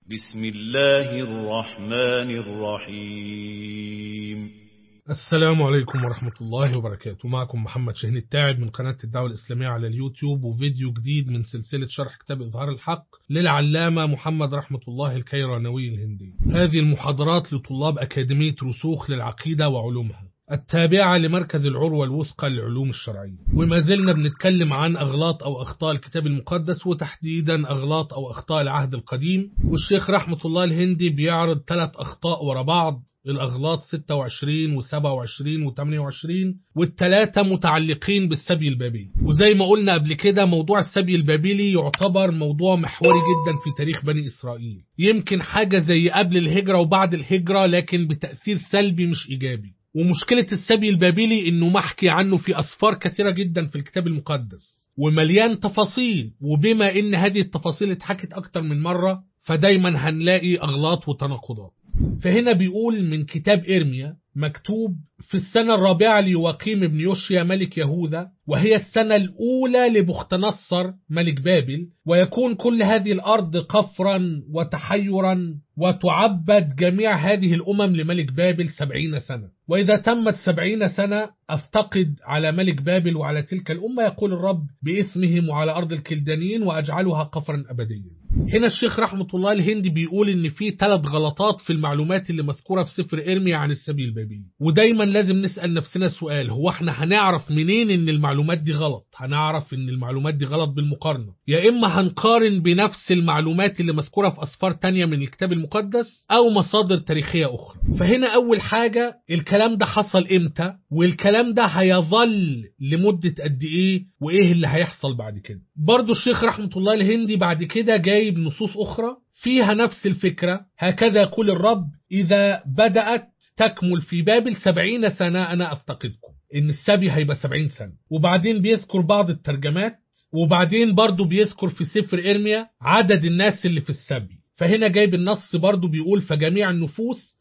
بسم الله الرحمن الرحيم السلام عليكم ورحمة الله وبركاته معكم محمد شاهين التاعب من قناة الدعوة الإسلامية على اليوتيوب وفيديو جديد من سلسلة شرح كتاب إظهار الحق للعلامة محمد رحمة الله الكيرانوي الهندي هذه المحاضرات لطلاب أكاديمية رسوخ للعقيدة وعلومها التابعة لمركز العروة الوثقى للعلوم الشرعية وما زلنا بنتكلم عن أغلاط أو أخطاء الكتاب المقدس وتحديدا أغلاط أو أخطاء العهد القديم والشيخ رحمة الله الهندي بيعرض ثلاث أخطاء ورا بعض الأغلاط 26 و27 و28 والثلاثة متعلقين بالسبي البابلي وزي ما قلنا قبل كده موضوع السبي البابلي يعتبر موضوع محوري جدا في تاريخ بني إسرائيل يمكن حاجة زي قبل الهجرة وبعد الهجرة لكن بتأثير سلبي مش إيجابي ومشكلة السبي البابلي انه محكي عنه في اسفار كثيرة جدا في الكتاب المقدس ومليان تفاصيل وبما ان هذه التفاصيل اتحكت اكتر من مرة فدايما هنلاقي اغلاط وتناقضات فهنا بيقول من كتاب ارميا مكتوب في السنة الرابعة ليواقيم بن يوشيا ملك يهوذا وهي السنة الأولى لبختنصر ملك بابل ويكون كل هذه الأرض قفرا وتحيرا وتعبد جميع هذه الأمم لملك بابل سبعين سنة وإذا تمت سبعين سنة أفتقد على ملك بابل وعلى تلك الأمة يقول الرب باسمهم وعلى أرض الكلدانيين وأجعلها قفرا أبديا هنا الشيخ رحمة الله الهندي بيقول إن في ثلاث غلطات في المعلومات اللي مذكورة في سفر إرميا عن السبي البابلي ودايما لازم نسأل نفسنا سؤال هو احنا هنعرف منين إن المعلومات دي غلط هنعرف إن المعلومات دي غلط بالمقارنة يا إما هنقارن بنفس المعلومات اللي مذكورة في أسفار تانية من الكتاب المقدس أو مصادر تاريخية أخرى فهنا أول حاجة الكلام ده حصل إمتى والكلام ده هيظل لمدة قد إيه وإيه اللي هيحصل بعد كده برضو الشيخ رحمة الله الهندي بعد كده جايب نصوص أخرى فيها نفس الفكرة هكذا يقول الرب إذا بدأت تكمل في بابل سبعين سنة أنا أفتقدكم إن السبي هيبقى سبعين سنة وبعدين بيذكر بعض الترجمات وبعدين برضو بيذكر في سفر إرميا عدد الناس اللي في السبي فهنا جايب النص برضو بيقول فجميع النفوس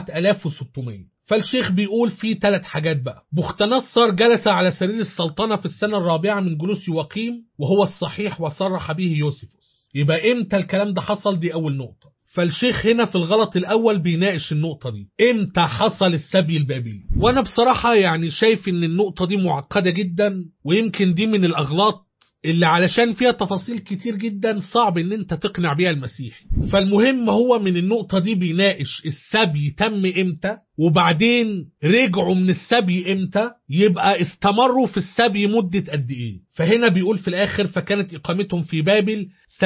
4600 فالشيخ بيقول في ثلاث حاجات بقى بختنصر جلس على سرير السلطنة في السنة الرابعة من جلوس يواقيم وهو الصحيح وصرح به يوسفوس يبقى امتى الكلام ده حصل دي أول نقطة فالشيخ هنا في الغلط الأول بيناقش النقطة دي امتى حصل السبي البابلي وأنا بصراحة يعني شايف ان النقطة دي معقدة جدا ويمكن دي من الأغلاط اللي علشان فيها تفاصيل كتير جدا صعب ان انت تقنع بيها المسيحي فالمهم هو من النقطة دي بيناقش السبي تم امتى وبعدين رجعوا من السبي امتى يبقى استمروا في السبي مدة قد ايه فهنا بيقول في الاخر فكانت اقامتهم في بابل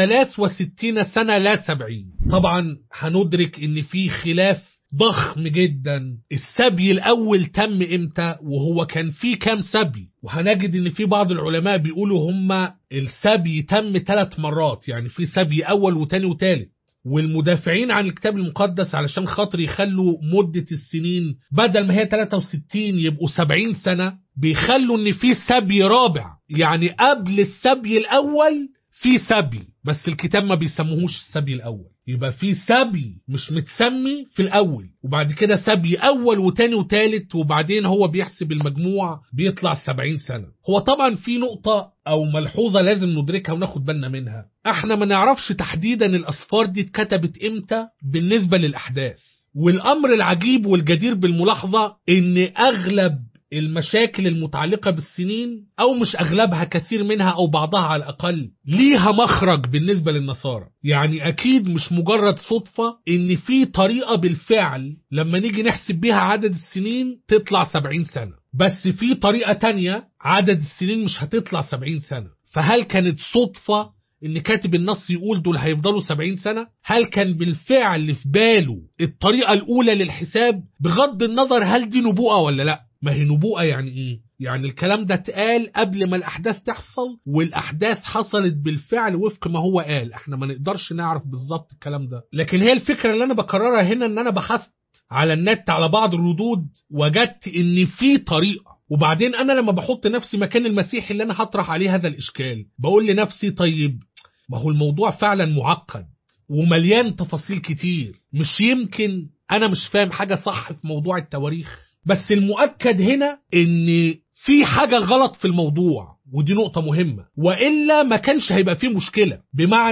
63 سنة لا 70 طبعا هندرك ان في خلاف ضخم جدا السبي الاول تم امتى وهو كان في كام سبي وهنجد ان في بعض العلماء بيقولوا هما السبي تم ثلاث مرات يعني في سبي اول وتاني وتالت والمدافعين عن الكتاب المقدس علشان خاطر يخلوا مدة السنين بدل ما هي 63 يبقوا 70 سنة بيخلوا ان في سبي رابع يعني قبل السبي الاول في سبي بس الكتاب ما بيسموهوش السبي الاول يبقى في سبي مش متسمي في الاول وبعد كده سبي اول وتاني وتالت وبعدين هو بيحسب المجموع بيطلع سبعين سنة هو طبعا في نقطة او ملحوظة لازم ندركها وناخد بالنا منها احنا ما نعرفش تحديدا الاسفار دي اتكتبت امتى بالنسبة للاحداث والامر العجيب والجدير بالملاحظة ان اغلب المشاكل المتعلقة بالسنين أو مش أغلبها كثير منها أو بعضها على الأقل ليها مخرج بالنسبة للنصارى يعني أكيد مش مجرد صدفة إن في طريقة بالفعل لما نيجي نحسب بيها عدد السنين تطلع 70 سنة بس في طريقة تانية عدد السنين مش هتطلع 70 سنة فهل كانت صدفة ان كاتب النص يقول دول هيفضلوا 70 سنة هل كان بالفعل في باله الطريقة الاولى للحساب بغض النظر هل دي نبوءة ولا لا ما هي نبوءة يعني ايه يعني الكلام ده اتقال قبل ما الاحداث تحصل والاحداث حصلت بالفعل وفق ما هو قال احنا ما نقدرش نعرف بالظبط الكلام ده لكن هي الفكرة اللي انا بكررها هنا ان انا بحثت على النت على بعض الردود وجدت ان في طريقة وبعدين انا لما بحط نفسي مكان المسيح اللي انا هطرح عليه هذا الاشكال بقول لنفسي طيب ما هو الموضوع فعلا معقد ومليان تفاصيل كتير مش يمكن انا مش فاهم حاجة صح في موضوع التواريخ بس المؤكد هنا ان في حاجة غلط في الموضوع ودي نقطة مهمة وإلا ما كانش هيبقى فيه مشكلة بمعنى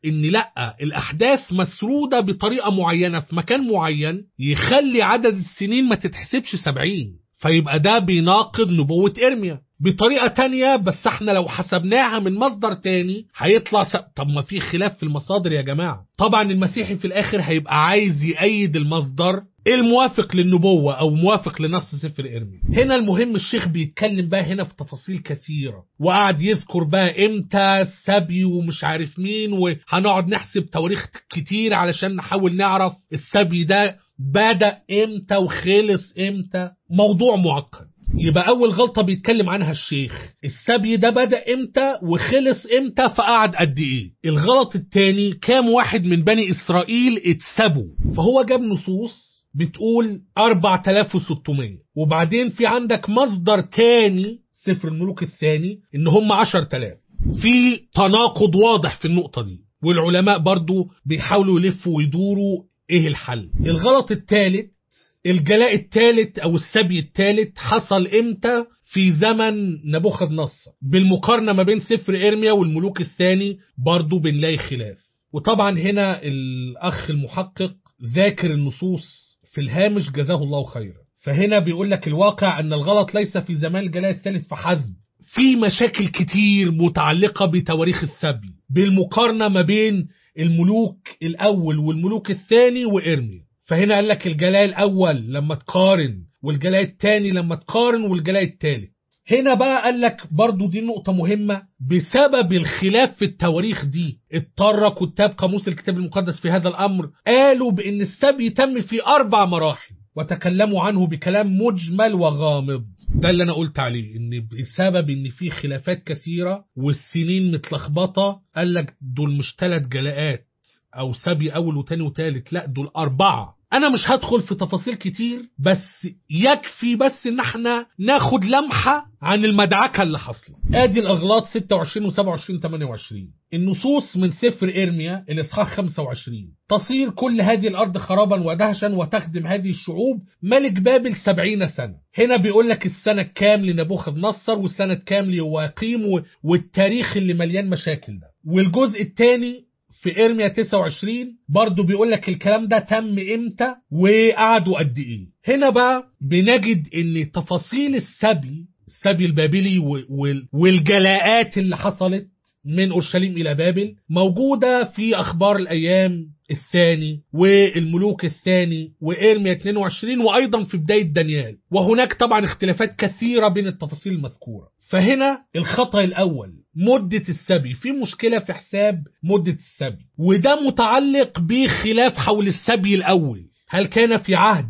ان لا الاحداث مسروده بطريقه معينه في مكان معين يخلي عدد السنين ما تتحسبش 70 فيبقى ده بيناقض نبوه ارميا بطريقه تانية بس احنا لو حسبناها من مصدر تاني هيطلع س... طب ما في خلاف في المصادر يا جماعه طبعا المسيحي في الاخر هيبقى عايز يأيد المصدر الموافق للنبوة أو موافق لنص سفر إرميا هنا المهم الشيخ بيتكلم بقى هنا في تفاصيل كثيرة وقعد يذكر بقى إمتى السبي ومش عارف مين وهنقعد نحسب تواريخ كتير علشان نحاول نعرف السبي ده بدأ إمتى وخلص إمتى موضوع معقد يبقى أول غلطة بيتكلم عنها الشيخ السبي ده بدأ إمتى وخلص إمتى فقعد قد إيه الغلط التاني كام واحد من بني إسرائيل اتسبوا فهو جاب نصوص بتقول 4600 وبعدين في عندك مصدر تاني سفر الملوك الثاني ان هم 10000 في تناقض واضح في النقطة دي والعلماء برضو بيحاولوا يلفوا ويدوروا ايه الحل الغلط الثالث الجلاء الثالث او السبي الثالث حصل امتى في زمن نبوخذ نصر بالمقارنة ما بين سفر ارميا والملوك الثاني برضو بنلاقي خلاف وطبعا هنا الاخ المحقق ذاكر النصوص في الهامش جزاه الله خيرا فهنا بيقول لك الواقع ان الغلط ليس في زمان الجلاء الثالث فحسب في مشاكل كتير متعلقة بتواريخ السبي بالمقارنة ما بين الملوك الأول والملوك الثاني وإرميا فهنا قال لك الجلاء الأول لما تقارن والجلاء الثاني لما تقارن والجلاء الثالث هنا بقى قال لك برضو دي نقطة مهمة بسبب الخلاف في التواريخ دي اضطر كتاب قاموس الكتاب المقدس في هذا الأمر قالوا بأن السبي تم في أربع مراحل وتكلموا عنه بكلام مجمل وغامض ده اللي انا قلت عليه ان بسبب ان في خلافات كثيرة والسنين متلخبطة قال لك دول مش ثلاث جلاءات او سبي اول وتاني وتالت لا دول اربعة انا مش هدخل في تفاصيل كتير بس يكفي بس ان احنا ناخد لمحة عن المدعكة اللي حصلت ادي الاغلاط 26 و27 28 النصوص من سفر ارميا الاصحاح 25 تصير كل هذه الارض خرابا ودهشا وتخدم هذه الشعوب ملك بابل سبعين سنة هنا بيقول لك السنة كام لنبوخذ نصر والسنة كام ليواقيم والتاريخ اللي مليان مشاكل ده والجزء الثاني في ارميا 29 برضو بيقول لك الكلام ده تم امتى وقعدوا قد ايه هنا بقى بنجد ان تفاصيل السبي السبي البابلي والجلاءات اللي حصلت من اورشليم الى بابل موجوده في اخبار الايام الثاني والملوك الثاني وإرميا 22 وأيضا في بداية دانيال وهناك طبعا اختلافات كثيرة بين التفاصيل المذكورة فهنا الخطأ الأول مدة السبي في مشكلة في حساب مدة السبي وده متعلق بخلاف حول السبي الأول هل كان في عهد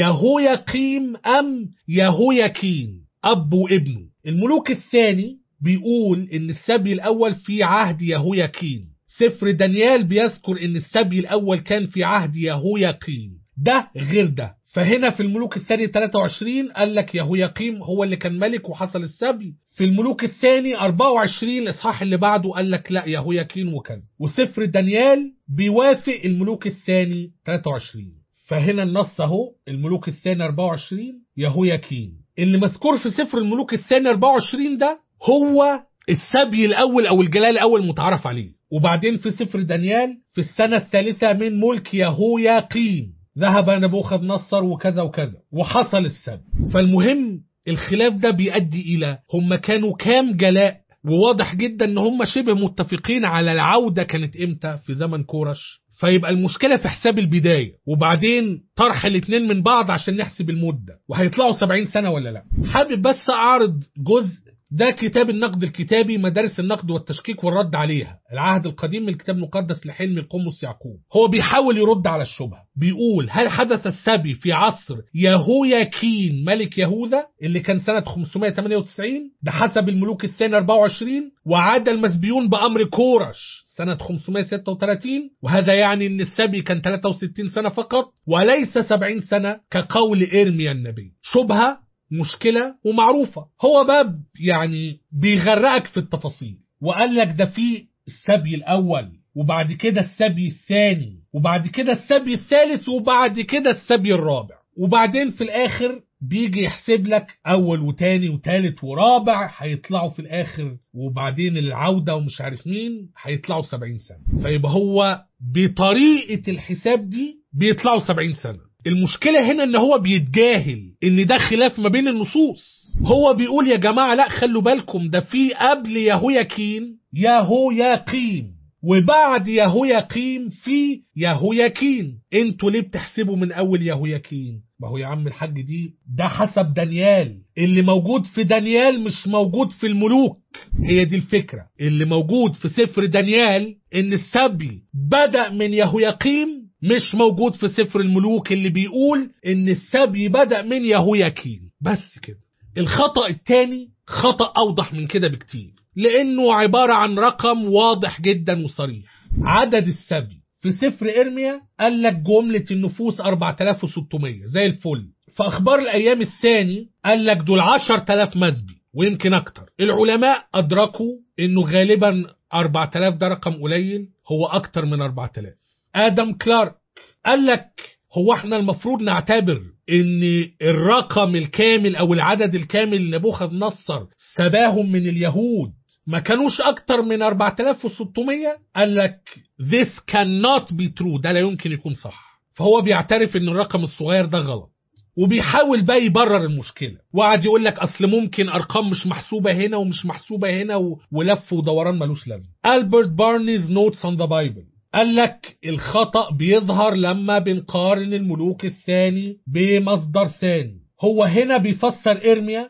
يهوياقيم أم يهوياكين أب وابنه الملوك الثاني بيقول إن السبي الأول في عهد يهوياكين سفر دانيال بيذكر ان السبي الاول كان في عهد يهوياقيم ده غير ده فهنا في الملوك الثاني 23 قال لك يهوياقيم هو اللي كان ملك وحصل السبي في الملوك الثاني 24 الاصحاح اللي بعده قال لك لا يهوياقيم وكذا وسفر دانيال بيوافق الملوك الثاني 23 فهنا النص اهو الملوك الثاني 24 يهوياقيم اللي مذكور في سفر الملوك الثاني 24 ده هو السبي الاول او الجلال الاول متعرف عليه وبعدين في سفر دانيال في السنة الثالثة من ملك يهوياقيم ذهب نبوخذ نصر وكذا وكذا وحصل السبي فالمهم الخلاف ده بيؤدي إلى هم كانوا كام جلاء وواضح جدا ان هم شبه متفقين على العودة كانت امتى في زمن كورش فيبقى المشكلة في حساب البداية وبعدين طرح الاتنين من بعض عشان نحسب المدة وهيطلعوا 70 سنة ولا لا حابب بس أعرض جزء ده كتاب النقد الكتابي مدارس النقد والتشكيك والرد عليها العهد القديم من الكتاب المقدس لحلم القمص يعقوب هو بيحاول يرد على الشبهة بيقول هل حدث السبي في عصر يهوياكين ملك يهوذا اللي كان سنة 598 ده حسب الملوك الثاني 24 وعاد المسبيون بأمر كورش سنة 536 وهذا يعني ان السبي كان 63 سنة فقط وليس 70 سنة كقول إرميا النبي شبهة مشكلة ومعروفة هو باب يعني بيغرقك في التفاصيل وقال لك ده في السبي الأول وبعد كده السبي الثاني وبعد كده السبي الثالث وبعد كده السبي الرابع وبعدين في الآخر بيجي يحسب لك اول وتاني وتالت ورابع هيطلعوا في الاخر وبعدين العوده ومش عارف مين هيطلعوا 70 سنه فيبقى هو بطريقه الحساب دي بيطلعوا 70 سنه المشكله هنا ان هو بيتجاهل ان ده خلاف ما بين النصوص هو بيقول يا جماعه لا خلوا بالكم ده في قبل يهوياكين يهوياقيم وبعد يهوياقيم في يهوياكين انتوا ليه بتحسبوا من اول يهوياكين ما هو يا عم الحاج دي ده حسب دانيال اللي موجود في دانيال مش موجود في الملوك هي دي الفكرة اللي موجود في سفر دانيال ان السبي بدأ من يهوياقيم مش موجود في سفر الملوك اللي بيقول ان السبي بدأ من يهوياكين بس كده الخطأ الثاني خطأ أوضح من كده بكتير لأنه عبارة عن رقم واضح جدا وصريح عدد السبي في سفر إرميا قال لك جملة النفوس 4600 زي الفل في أخبار الأيام الثاني قال لك دول 10000 مسبي ويمكن أكتر العلماء أدركوا إنه غالبا 4000 ده رقم قليل هو أكتر من 4000 آدم كلارك قال لك هو احنا المفروض نعتبر ان الرقم الكامل او العدد الكامل لنبوخذ نصر سباهم من اليهود ما كانوش اكتر من 4600 قال لك this cannot be true ده لا يمكن يكون صح فهو بيعترف ان الرقم الصغير ده غلط وبيحاول بقى يبرر المشكله وقعد يقول لك اصل ممكن ارقام مش محسوبه هنا ومش محسوبه هنا و... ولف ودوران ملوش لازمه البرت بارنيز نوتس اون ذا بايبل قال لك الخطأ بيظهر لما بنقارن الملوك الثاني بمصدر ثاني هو هنا بيفسر إرميا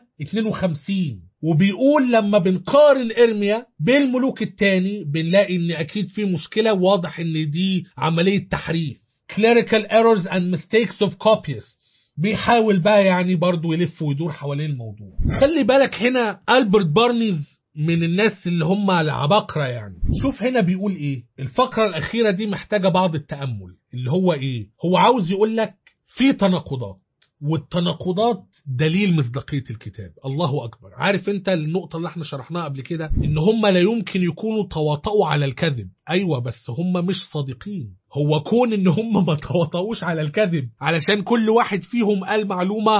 52 وبيقول لما بنقارن إرميا بالملوك الثاني بنلاقي إن أكيد في مشكلة واضح إن دي عملية تحريف clerical errors and mistakes of copyists بيحاول بقى يعني برضو يلف ويدور حوالين الموضوع خلي بالك هنا ألبرت بارنيز من الناس اللي هم العباقرة يعني شوف هنا بيقول ايه الفقرة الأخيرة دي محتاجة بعض التأمل اللي هو ايه هو عاوز يقول لك في تناقضات والتناقضات دليل مصداقية الكتاب الله أكبر عارف انت النقطة اللي احنا شرحناها قبل كده ان هم لا يمكن يكونوا تواطؤوا على الكذب ايوه بس هم مش صادقين هو كون ان هم ما تواطؤوش على الكذب علشان كل واحد فيهم قال معلومة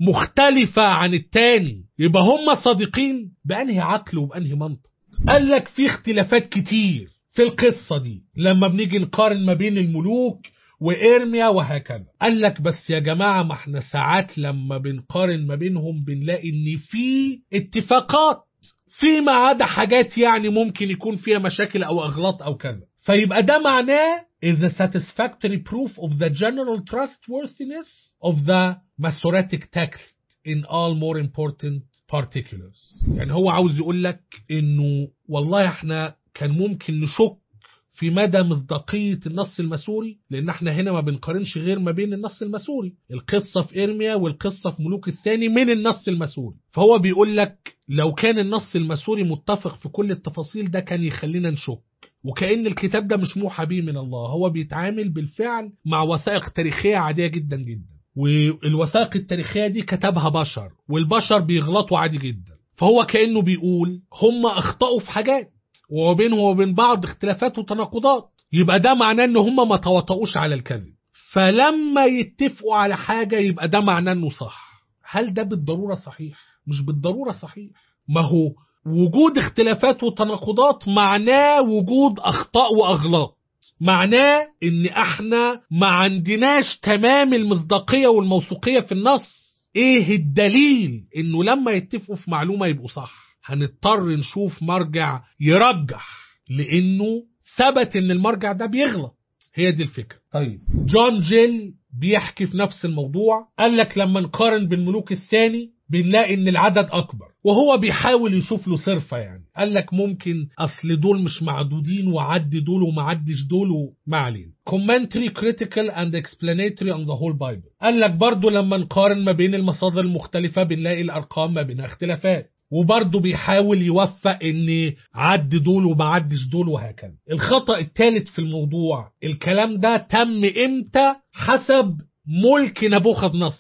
مختلفة عن التاني يبقى هم صادقين بأنهي عقل وبأنهي منطق قال لك في اختلافات كتير في القصة دي لما بنيجي نقارن ما بين الملوك وإرميا وهكذا قال لك بس يا جماعة ما احنا ساعات لما بنقارن ما بينهم بنلاقي ان في اتفاقات فيما عدا حاجات يعني ممكن يكون فيها مشاكل او اغلاط او كذا فيبقى ده معناه is a satisfactory proof of the general trustworthiness of the Masoretic text in all more important particulars يعني هو عاوز يقول لك انه والله احنا كان ممكن نشك في مدى مصداقية النص المسوري لأن احنا هنا ما بنقارنش غير ما بين النص المسوري القصة في إرميا والقصة في ملوك الثاني من النص المسوري فهو بيقول لك لو كان النص المسوري متفق في كل التفاصيل ده كان يخلينا نشك وكأن الكتاب ده مش موحى به من الله هو بيتعامل بالفعل مع وثائق تاريخية عادية جدا جدا والوثائق التاريخية دي كتبها بشر والبشر بيغلطوا عادي جدا فهو كأنه بيقول هم أخطأوا في حاجات وبينهم وبين بعض اختلافات وتناقضات يبقى ده معناه ان هم ما تواطؤوش على الكذب فلما يتفقوا على حاجة يبقى ده معناه انه صح هل ده بالضرورة صحيح مش بالضرورة صحيح ما هو وجود اختلافات وتناقضات معناه وجود اخطاء واغلاط معناه ان احنا ما عندناش تمام المصداقية والموثوقية في النص ايه الدليل انه لما يتفقوا في معلومة يبقوا صح هنضطر نشوف مرجع يرجح لانه ثبت ان المرجع ده بيغلط هي دي الفكرة طيب جون جيل بيحكي في نفس الموضوع قال لك لما نقارن بالملوك الثاني بنلاقي ان العدد اكبر وهو بيحاول يشوف له صرفة يعني قال لك ممكن اصل دول مش معدودين وعدي دول ومعدش دول وما علينا commentary critical and explanatory on the whole bible قال لك برضو لما نقارن ما بين المصادر المختلفة بنلاقي الارقام ما بينها اختلافات وبرضه بيحاول يوفق ان عد دول وما عدش دول وهكذا الخطأ الثالث في الموضوع الكلام ده تم امتى حسب ملك نبوخذ نصر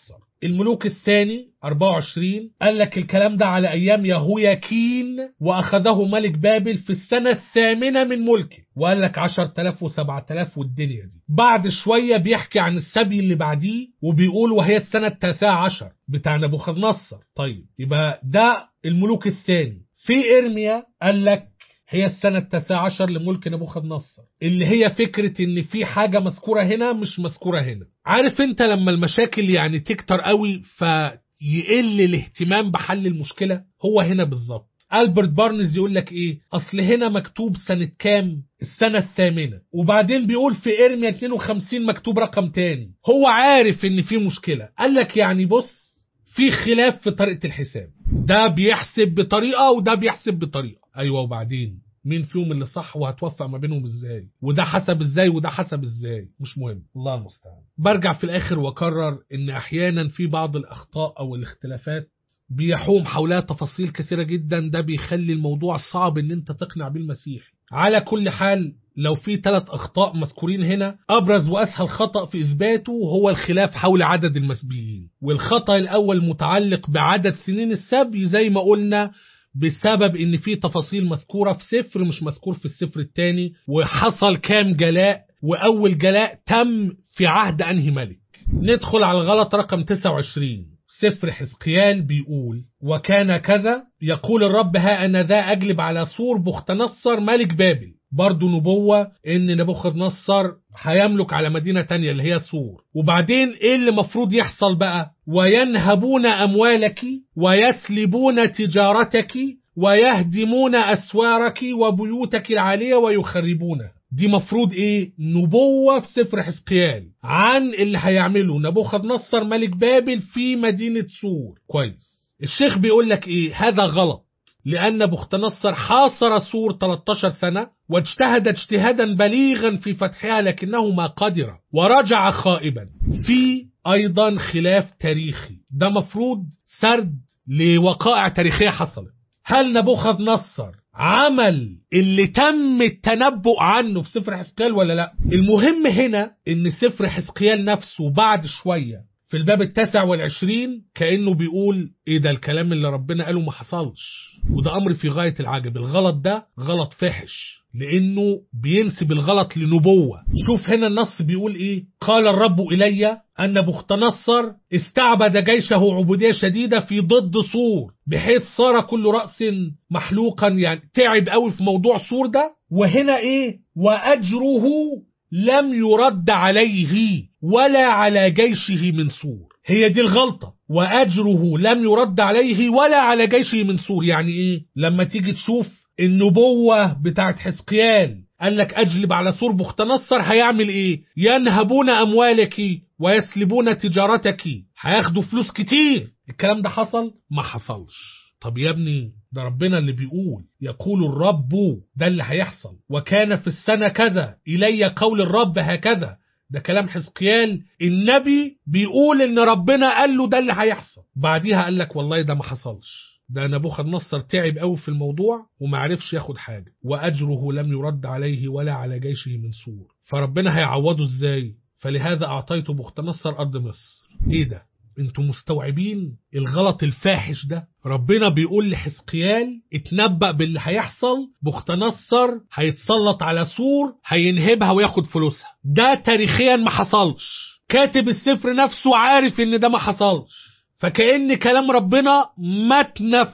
الملوك الثاني 24 قال لك الكلام ده على أيام يهوياكين وأخذه ملك بابل في السنة الثامنة من ملكه وقال لك 10000 و7000 والدنيا دي بعد شوية بيحكي عن السبي اللي بعديه وبيقول وهي السنة التاسعة عشر بتاع نبوخذ نصر طيب يبقى ده الملوك الثاني في إرميا قال لك هي السنة التاسعة عشر لملك نبوخذ نصر اللي هي فكرة ان في حاجة مذكورة هنا مش مذكورة هنا عارف انت لما المشاكل يعني تكتر قوي فيقل الاهتمام بحل المشكلة هو هنا بالظبط ألبرت بارنز يقول لك ايه اصل هنا مكتوب سنة كام السنة الثامنة وبعدين بيقول في ارميا 52 مكتوب رقم تاني هو عارف ان في مشكلة قال لك يعني بص في خلاف في طريقة الحساب ده بيحسب بطريقة وده بيحسب بطريقة ايوه وبعدين مين فيهم اللي صح وهتوفق ما بينهم ازاي وده حسب ازاي وده حسب ازاي مش مهم الله المستعان برجع في الاخر واكرر ان احيانا في بعض الاخطاء او الاختلافات بيحوم حولها تفاصيل كثيرة جدا ده بيخلي الموضوع صعب ان انت تقنع بيه المسيح على كل حال لو في ثلاث أخطاء مذكورين هنا أبرز وأسهل خطأ في إثباته هو الخلاف حول عدد المسبيين والخطأ الأول متعلق بعدد سنين السبي زي ما قلنا بسبب ان في تفاصيل مذكورة في سفر مش مذكور في السفر الثاني وحصل كام جلاء واول جلاء تم في عهد انهي ملك ندخل على الغلط رقم 29 سفر حزقيال بيقول وكان كذا يقول الرب ها أنا ذا أجلب على سور بختنصر ملك بابل برضه نبوة ان نبوخذ نصر هيملك على مدينة تانية اللي هي سور وبعدين ايه اللي مفروض يحصل بقى وينهبون اموالك ويسلبون تجارتك ويهدمون اسوارك وبيوتك العالية ويخربونها دي مفروض ايه نبوة في سفر حزقيال عن اللي هيعمله نبوخذ نصر ملك بابل في مدينة سور كويس الشيخ بيقول لك ايه هذا غلط لأن بختنصر حاصر سور 13 سنة واجتهد اجتهادا بليغا في فتحها لكنه ما قدر ورجع خائبا في أيضا خلاف تاريخي ده مفروض سرد لوقائع تاريخية حصلت هل نبوخذ نصر عمل اللي تم التنبؤ عنه في سفر حزقيال ولا لا المهم هنا ان سفر حزقيال نفسه بعد شوية في الباب التاسع والعشرين كأنه بيقول ايه ده الكلام اللي ربنا قاله ما حصلش وده امر في غاية العجب الغلط ده غلط فاحش لانه بينسب الغلط لنبوة شوف هنا النص بيقول ايه قال الرب الي ان بختنصر استعبد جيشه عبودية شديدة في ضد صور بحيث صار كل رأس محلوقا يعني تعب قوي في موضوع صور ده وهنا ايه واجره لم يرد عليه ولا على جيشه من سور هي دي الغلطة وأجره لم يرد عليه ولا على جيشه من سور يعني إيه لما تيجي تشوف النبوة بتاعت حزقيال قال لك أجلب على سور بختنصر هيعمل إيه ينهبون أموالك ويسلبون تجارتك هياخدوا فلوس كتير الكلام ده حصل ما حصلش طب يا ابني ده ربنا اللي بيقول يقول الرب ده اللي هيحصل وكان في السنة كذا إلي قول الرب هكذا ده كلام حزقيال النبي بيقول ان ربنا قال له ده اللي هيحصل بعديها قال لك والله ده ما حصلش ده نبوخذ نصر تعب قوي في الموضوع وما عرفش ياخد حاجة وأجره لم يرد عليه ولا على جيشه من سور فربنا هيعوضه ازاي فلهذا أعطيت بختنصر أرض مصر ايه ده انتوا مستوعبين الغلط الفاحش ده ربنا بيقول لحزقيال اتنبأ باللي هيحصل بختنصر هيتسلط على سور هينهبها وياخد فلوسها ده تاريخيا ما حصلش كاتب السفر نفسه عارف ان ده ما حصلش فكأن كلام ربنا ما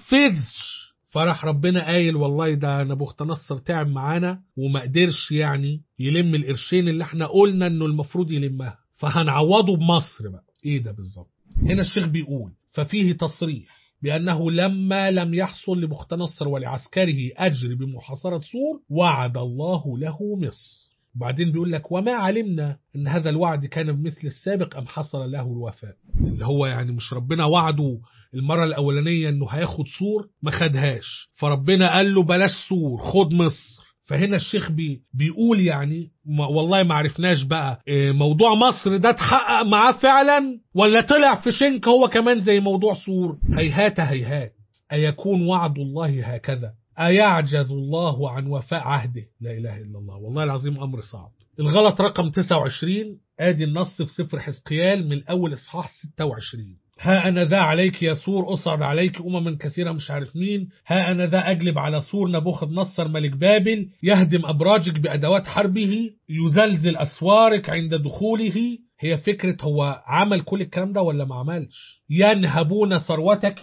تنفذش فرح ربنا قايل والله ده نبوختنصر تعب معانا وما قدرش يعني يلم القرشين اللي احنا قلنا انه المفروض يلمها فهنعوضه بمصر بقى ايه ده بالظبط هنا الشيخ بيقول ففيه تصريح بأنه لما لم يحصل لبختنصر ولعسكره أجر بمحاصرة سور وعد الله له مصر وبعدين بيقول لك وما علمنا أن هذا الوعد كان بمثل السابق أم حصل له الوفاء اللي هو يعني مش ربنا وعده المرة الأولانية أنه هياخد سور ما خدهاش فربنا قال له بلاش سور خد مصر فهنا الشيخ بي بيقول يعني ما والله ما عرفناش بقى إيه موضوع مصر ده اتحقق معاه فعلا ولا طلع في شنك هو كمان زي موضوع سور هيهات هيهات أيكون وعد الله هكذا أيعجز الله عن وفاء عهده لا إله إلا الله والله العظيم أمر صعب الغلط رقم 29 آدي النص في سفر حزقيال من أول إصحاح 26 ها أنا ذا عليك يا سور أصعد عليك أمما كثيرة مش عارف مين ها أنا ذا أجلب على سور نبوخذ نصر ملك بابل يهدم أبراجك بأدوات حربه يزلزل أسوارك عند دخوله هي فكرة هو عمل كل الكلام ده ولا ما عملش ينهبون ثروتك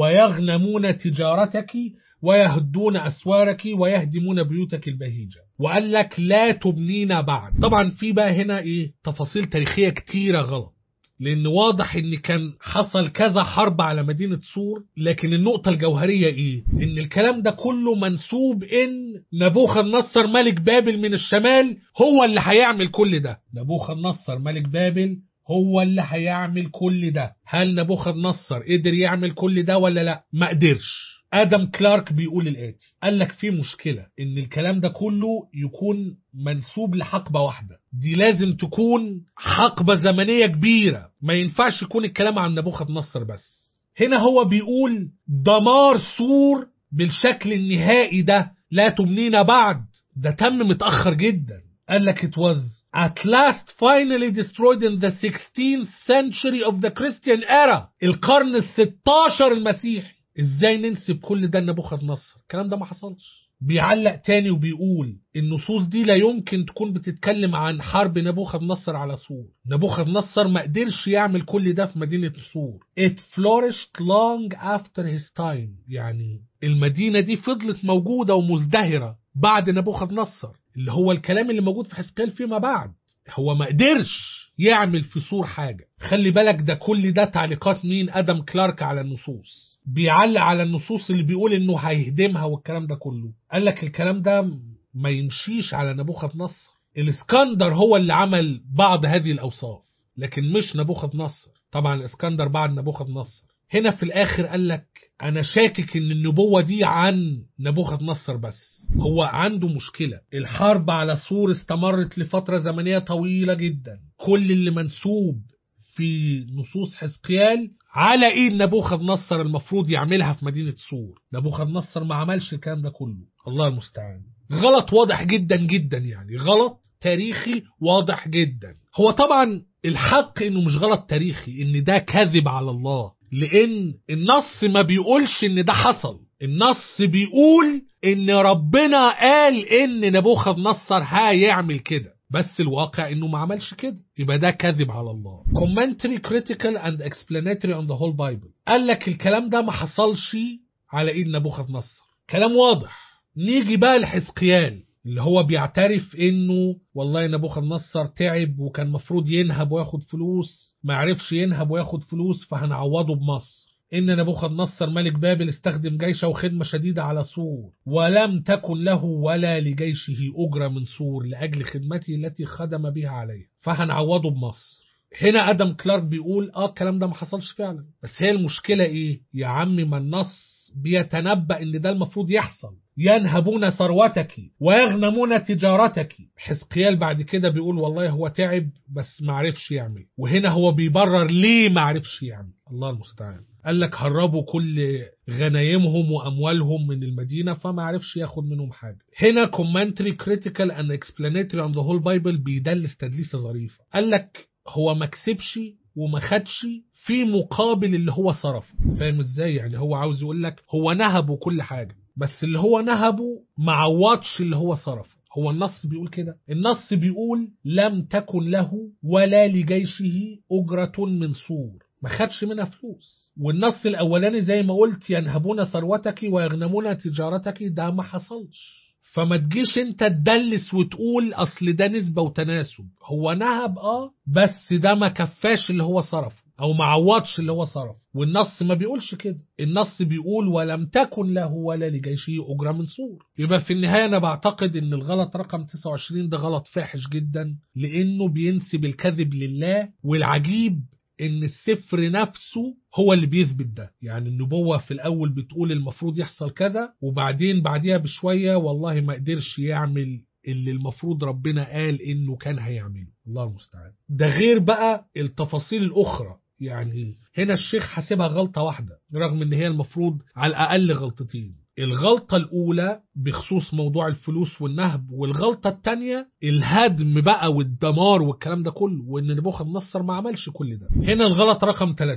ويغنمون تجارتك ويهدون أسوارك ويهدمون بيوتك البهيجة وقال لك لا تبنين بعد طبعا في بقى هنا إيه تفاصيل تاريخية كتيرة غلط لأن واضح إن كان حصل كذا حرب على مدينة سور لكن النقطة الجوهرية إيه؟ إن الكلام ده كله منسوب إن نبوخذ نصر ملك بابل من الشمال هو اللي هيعمل كل ده نبوخذ نصر ملك بابل هو اللي هيعمل كل ده هل نبوخذ نصر قدر يعمل كل ده ولا لا؟ ما قدرش ادم كلارك بيقول الاتي قال لك في مشكله ان الكلام ده كله يكون منسوب لحقبه واحده دي لازم تكون حقبه زمنيه كبيره ما ينفعش يكون الكلام عن نبوخذ نصر بس هنا هو بيقول دمار سور بالشكل النهائي ده لا تبنينا بعد ده تم متاخر جدا قال لك it was at last finally destroyed in the 16th century of the Christian era القرن ال16 المسيحي ازاي ننسب كل ده لنبوخذ نصر الكلام ده ما حصلش بيعلق تاني وبيقول النصوص دي لا يمكن تكون بتتكلم عن حرب نبوخذ نصر على سور نبوخذ نصر ما قدرش يعمل كل ده في مدينة سور it flourished long after his time يعني المدينة دي فضلت موجودة ومزدهرة بعد نبوخذ نصر اللي هو الكلام اللي موجود في حزقيال فيما بعد هو ما قدرش يعمل في سور حاجة خلي بالك ده كل ده تعليقات مين ادم كلارك على النصوص بيعلق على النصوص اللي بيقول انه هيهدمها والكلام ده كله قال لك الكلام ده ما يمشيش على نبوخذ نصر الاسكندر هو اللي عمل بعض هذه الاوصاف لكن مش نبوخذ نصر طبعا الاسكندر بعد نبوخذ نصر هنا في الاخر قال لك انا شاكك ان النبوة دي عن نبوخذ نصر بس هو عنده مشكلة الحرب على سور استمرت لفترة زمنية طويلة جدا كل اللي منسوب في نصوص حزقيال على ايه نبوخذ نصر المفروض يعملها في مدينة سور نبوخذ نصر ما عملش الكلام ده كله الله المستعان غلط واضح جدا جدا يعني غلط تاريخي واضح جدا هو طبعا الحق انه مش غلط تاريخي ان ده كذب على الله لان النص ما بيقولش ان ده حصل النص بيقول ان ربنا قال ان نبوخذ نصر هيعمل كده بس الواقع انه ما عملش كده يبقى ده كذب على الله commentary critical and explanatory on the whole bible قال لك الكلام ده ما حصلش على ايد نبوخذ نصر كلام واضح نيجي بقى لحزقيال اللي هو بيعترف انه والله نبوخذ نصر تعب وكان مفروض ينهب وياخد فلوس ما عرفش ينهب وياخد فلوس فهنعوضه بمصر إن نبوخذ نصر ملك بابل استخدم جيشه وخدمة شديدة على سور ولم تكن له ولا لجيشه أجرة من سور لأجل خدمته التي خدم بها عليه فهنعوضه بمصر هنا ادم كلارك بيقول اه الكلام ده ما حصلش فعلا بس هي المشكله ايه يا عم ما النص بيتنبأ ان ده المفروض يحصل ينهبون ثروتك ويغنمون تجارتك حزقيال بعد كده بيقول والله هو تعب بس ما عرفش يعمل وهنا هو بيبرر ليه ما عرفش يعمل الله المستعان قال لك هربوا كل غنايمهم واموالهم من المدينه فما عرفش ياخد منهم حاجه هنا كومنتري كريتيكال اند اكسبلانيتري اون ذا هول بايبل بيدلس تدليسه ظريفه قال لك هو ما كسبش وما خدش في مقابل اللي هو صرفه فاهم ازاي يعني هو عاوز يقول لك هو نهبه كل حاجه بس اللي هو نهبه ما عوضش اللي هو صرفه هو النص بيقول كده النص بيقول لم تكن له ولا لجيشه أجرة من سور ما خدش منها فلوس والنص الأولاني زي ما قلت ينهبون ثروتك ويغنمون تجارتك ده ما حصلش فما تجيش انت تدلس وتقول اصل ده نسبة وتناسب هو نهب اه بس ده ما كفاش اللي هو صرفه او ما عوضش اللي هو صرف والنص ما بيقولش كده النص بيقول ولم تكن له ولا لجيشه أجرة من سور يبقى في النهاية أنا بعتقد إن الغلط رقم 29 ده غلط فاحش جدا لأنه بينسب الكذب لله والعجيب ان السفر نفسه هو اللي بيثبت ده يعني النبوة في الأول بتقول المفروض يحصل كذا وبعدين بعديها بشوية والله ما قدرش يعمل اللي المفروض ربنا قال انه كان هيعمله الله المستعان ده غير بقى التفاصيل الأخرى يعني هنا الشيخ حاسبها غلطة واحدة رغم ان هي المفروض على الأقل غلطتين الغلطة الأولى بخصوص موضوع الفلوس والنهب والغلطة الثانية الهدم بقى والدمار والكلام ده كله وإن نبوخذ نصر ما عملش كل ده هنا الغلط رقم 30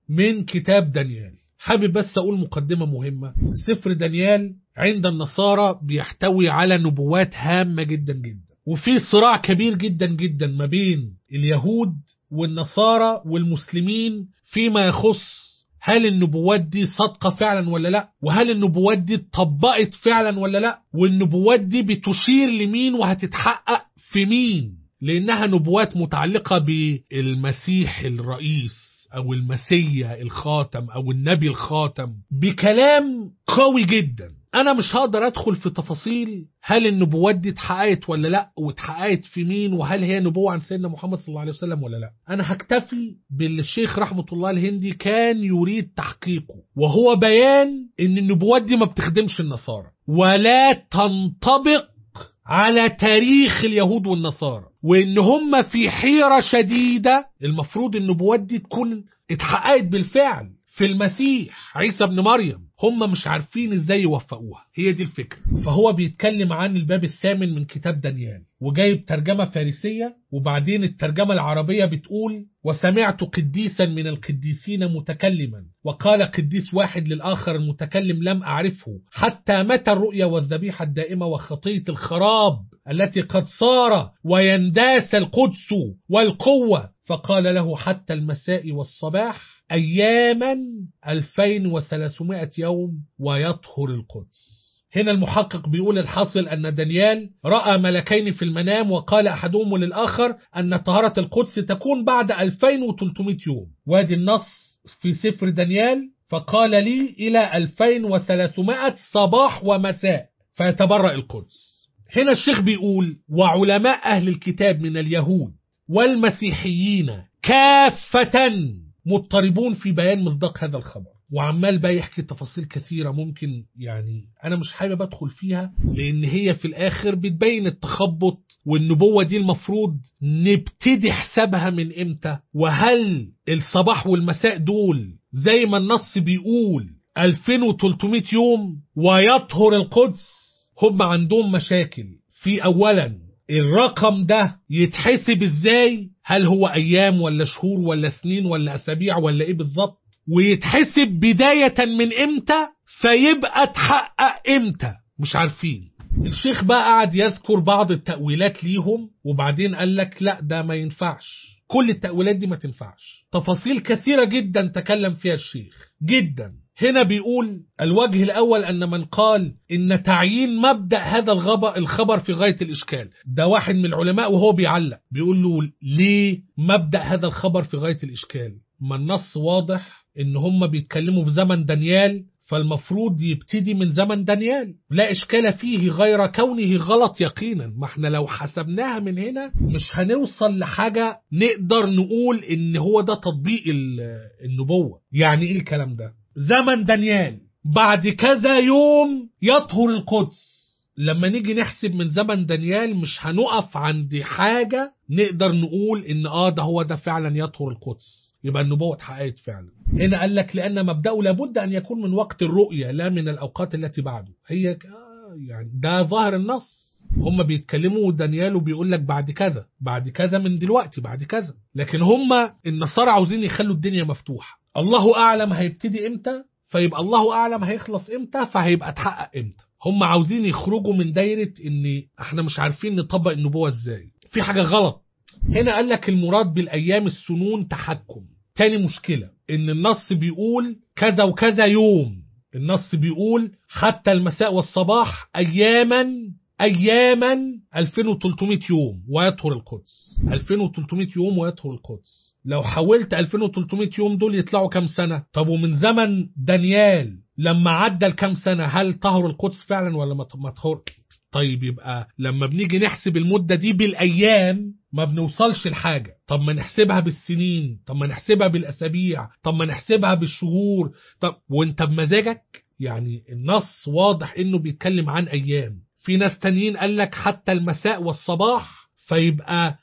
من كتاب دانيال حابب بس أقول مقدمة مهمة سفر دانيال عند النصارى بيحتوي على نبوات هامة جدا جدا وفي صراع كبير جدا جدا ما بين اليهود والنصارى والمسلمين فيما يخص هل النبوات دي صادقة فعلا ولا لا وهل النبوات دي اتطبقت فعلا ولا لا والنبوات دي بتشير لمين وهتتحقق في مين لأنها نبوات متعلقة بالمسيح الرئيس أو المسيا الخاتم أو النبي الخاتم بكلام قوي جدا أنا مش هقدر أدخل في تفاصيل هل النبوات دي اتحققت ولا لا واتحققت في مين وهل هي نبوة عن سيدنا محمد صلى الله عليه وسلم ولا لا أنا هكتفي باللي الشيخ رحمة الله الهندي كان يريد تحقيقه وهو بيان إن النبوات دي ما بتخدمش النصارى ولا تنطبق على تاريخ اليهود والنصارى وان هم في حيرة شديدة المفروض النبوات دي تكون اتحققت بالفعل في المسيح عيسى ابن مريم هم مش عارفين ازاي يوفقوها هي دي الفكرة فهو بيتكلم عن الباب الثامن من كتاب دانيال وجايب ترجمة فارسية وبعدين الترجمة العربية بتقول وسمعت قديسا من القديسين متكلما وقال قديس واحد للآخر المتكلم لم أعرفه حتى متى الرؤيا والذبيحة الدائمة وخطية الخراب التي قد صار وينداس القدس والقوة فقال له حتى المساء والصباح أياما 2300 يوم ويطهر القدس هنا المحقق بيقول الحاصل أن دانيال رأى ملكين في المنام وقال أحدهم للآخر أن طهارة القدس تكون بعد 2300 يوم وادي النص في سفر دانيال فقال لي إلى 2300 صباح ومساء فيتبرأ القدس هنا الشيخ بيقول وعلماء أهل الكتاب من اليهود والمسيحيين كافة مضطربون في بيان مصداق هذا الخبر وعمال بقى يحكي تفاصيل كثيرة ممكن يعني أنا مش حابب أدخل فيها لأن هي في الآخر بتبين التخبط والنبوة دي المفروض نبتدي حسابها من إمتى وهل الصباح والمساء دول زي ما النص بيقول 2300 يوم ويطهر القدس هم عندهم مشاكل في أولا الرقم ده يتحسب ازاي هل هو ايام ولا شهور ولا سنين ولا اسابيع ولا ايه بالظبط ويتحسب بداية من امتى فيبقى اتحقق امتى مش عارفين الشيخ بقى قعد يذكر بعض التأويلات ليهم وبعدين قال لك لا ده ما ينفعش كل التأويلات دي ما تنفعش تفاصيل كثيرة جدا تكلم فيها الشيخ جدا هنا بيقول الوجه الأول أن من قال إن تعيين مبدأ هذا الغبر الخبر في غاية الإشكال ده واحد من العلماء وهو بيعلق بيقول له ليه مبدأ هذا الخبر في غاية الإشكال ما النص واضح إن هم بيتكلموا في زمن دانيال فالمفروض يبتدي من زمن دانيال لا إشكال فيه غير كونه غلط يقينا ما احنا لو حسبناها من هنا مش هنوصل لحاجة نقدر نقول إن هو ده تطبيق النبوة يعني إيه الكلام ده زمن دانيال بعد كذا يوم يطهر القدس لما نيجي نحسب من زمن دانيال مش هنقف عند حاجة نقدر نقول ان اه ده هو ده فعلا يطهر القدس يبقى النبوة اتحققت فعلا هنا قال لك لأن مبدأه لابد أن يكون من وقت الرؤية لا من الأوقات التي بعده هي آه يعني ده ظاهر النص هم بيتكلموا دانيال وبيقول لك بعد كذا بعد كذا من دلوقتي بعد كذا لكن هم النصارى عاوزين يخلوا الدنيا مفتوحة الله أعلم هيبتدي إمتى فيبقى الله أعلم هيخلص إمتى فهيبقى اتحقق إمتى هم عاوزين يخرجوا من دايرة إن إحنا مش عارفين نطبق النبوة إزاي في حاجة غلط هنا قال لك المراد بالأيام السنون تحكم تاني مشكلة إن النص بيقول كذا وكذا يوم النص بيقول حتى المساء والصباح أياما أياما 2300 يوم ويطهر القدس 2300 يوم ويطهر القدس لو حولت 2300 يوم دول يطلعوا كام سنة طب ومن زمن دانيال لما عدى الكام سنة هل طهر القدس فعلا ولا ما طهر طيب يبقى لما بنيجي نحسب المدة دي بالأيام ما بنوصلش لحاجة طب ما نحسبها بالسنين طب ما نحسبها بالأسابيع طب ما نحسبها بالشهور طب وانت بمزاجك يعني النص واضح انه بيتكلم عن أيام في ناس تانيين قال لك حتى المساء والصباح فيبقى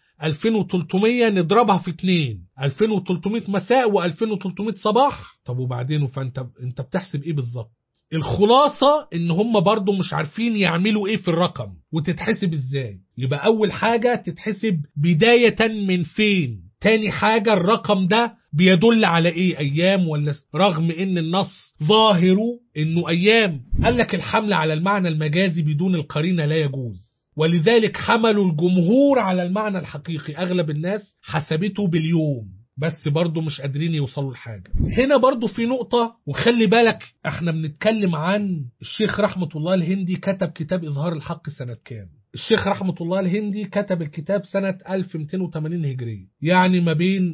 2300 نضربها في اتنين 2300 مساء و2300 صباح طب وبعدين فانت انت بتحسب ايه بالظبط الخلاصة ان هم برضو مش عارفين يعملوا ايه في الرقم وتتحسب ازاي يبقى اول حاجة تتحسب بداية من فين تاني حاجة الرقم ده بيدل على ايه ايام ولا س- رغم ان النص ظاهره انه ايام قال لك الحمل على المعنى المجازي بدون القرينة لا يجوز ولذلك حملوا الجمهور على المعنى الحقيقي اغلب الناس حسبته باليوم بس برضه مش قادرين يوصلوا لحاجة هنا برضه في نقطة وخلي بالك احنا بنتكلم عن الشيخ رحمة الله الهندي كتب كتاب إظهار الحق سنة كام الشيخ رحمة الله الهندي كتب الكتاب سنة 1280 هجرية يعني ما بين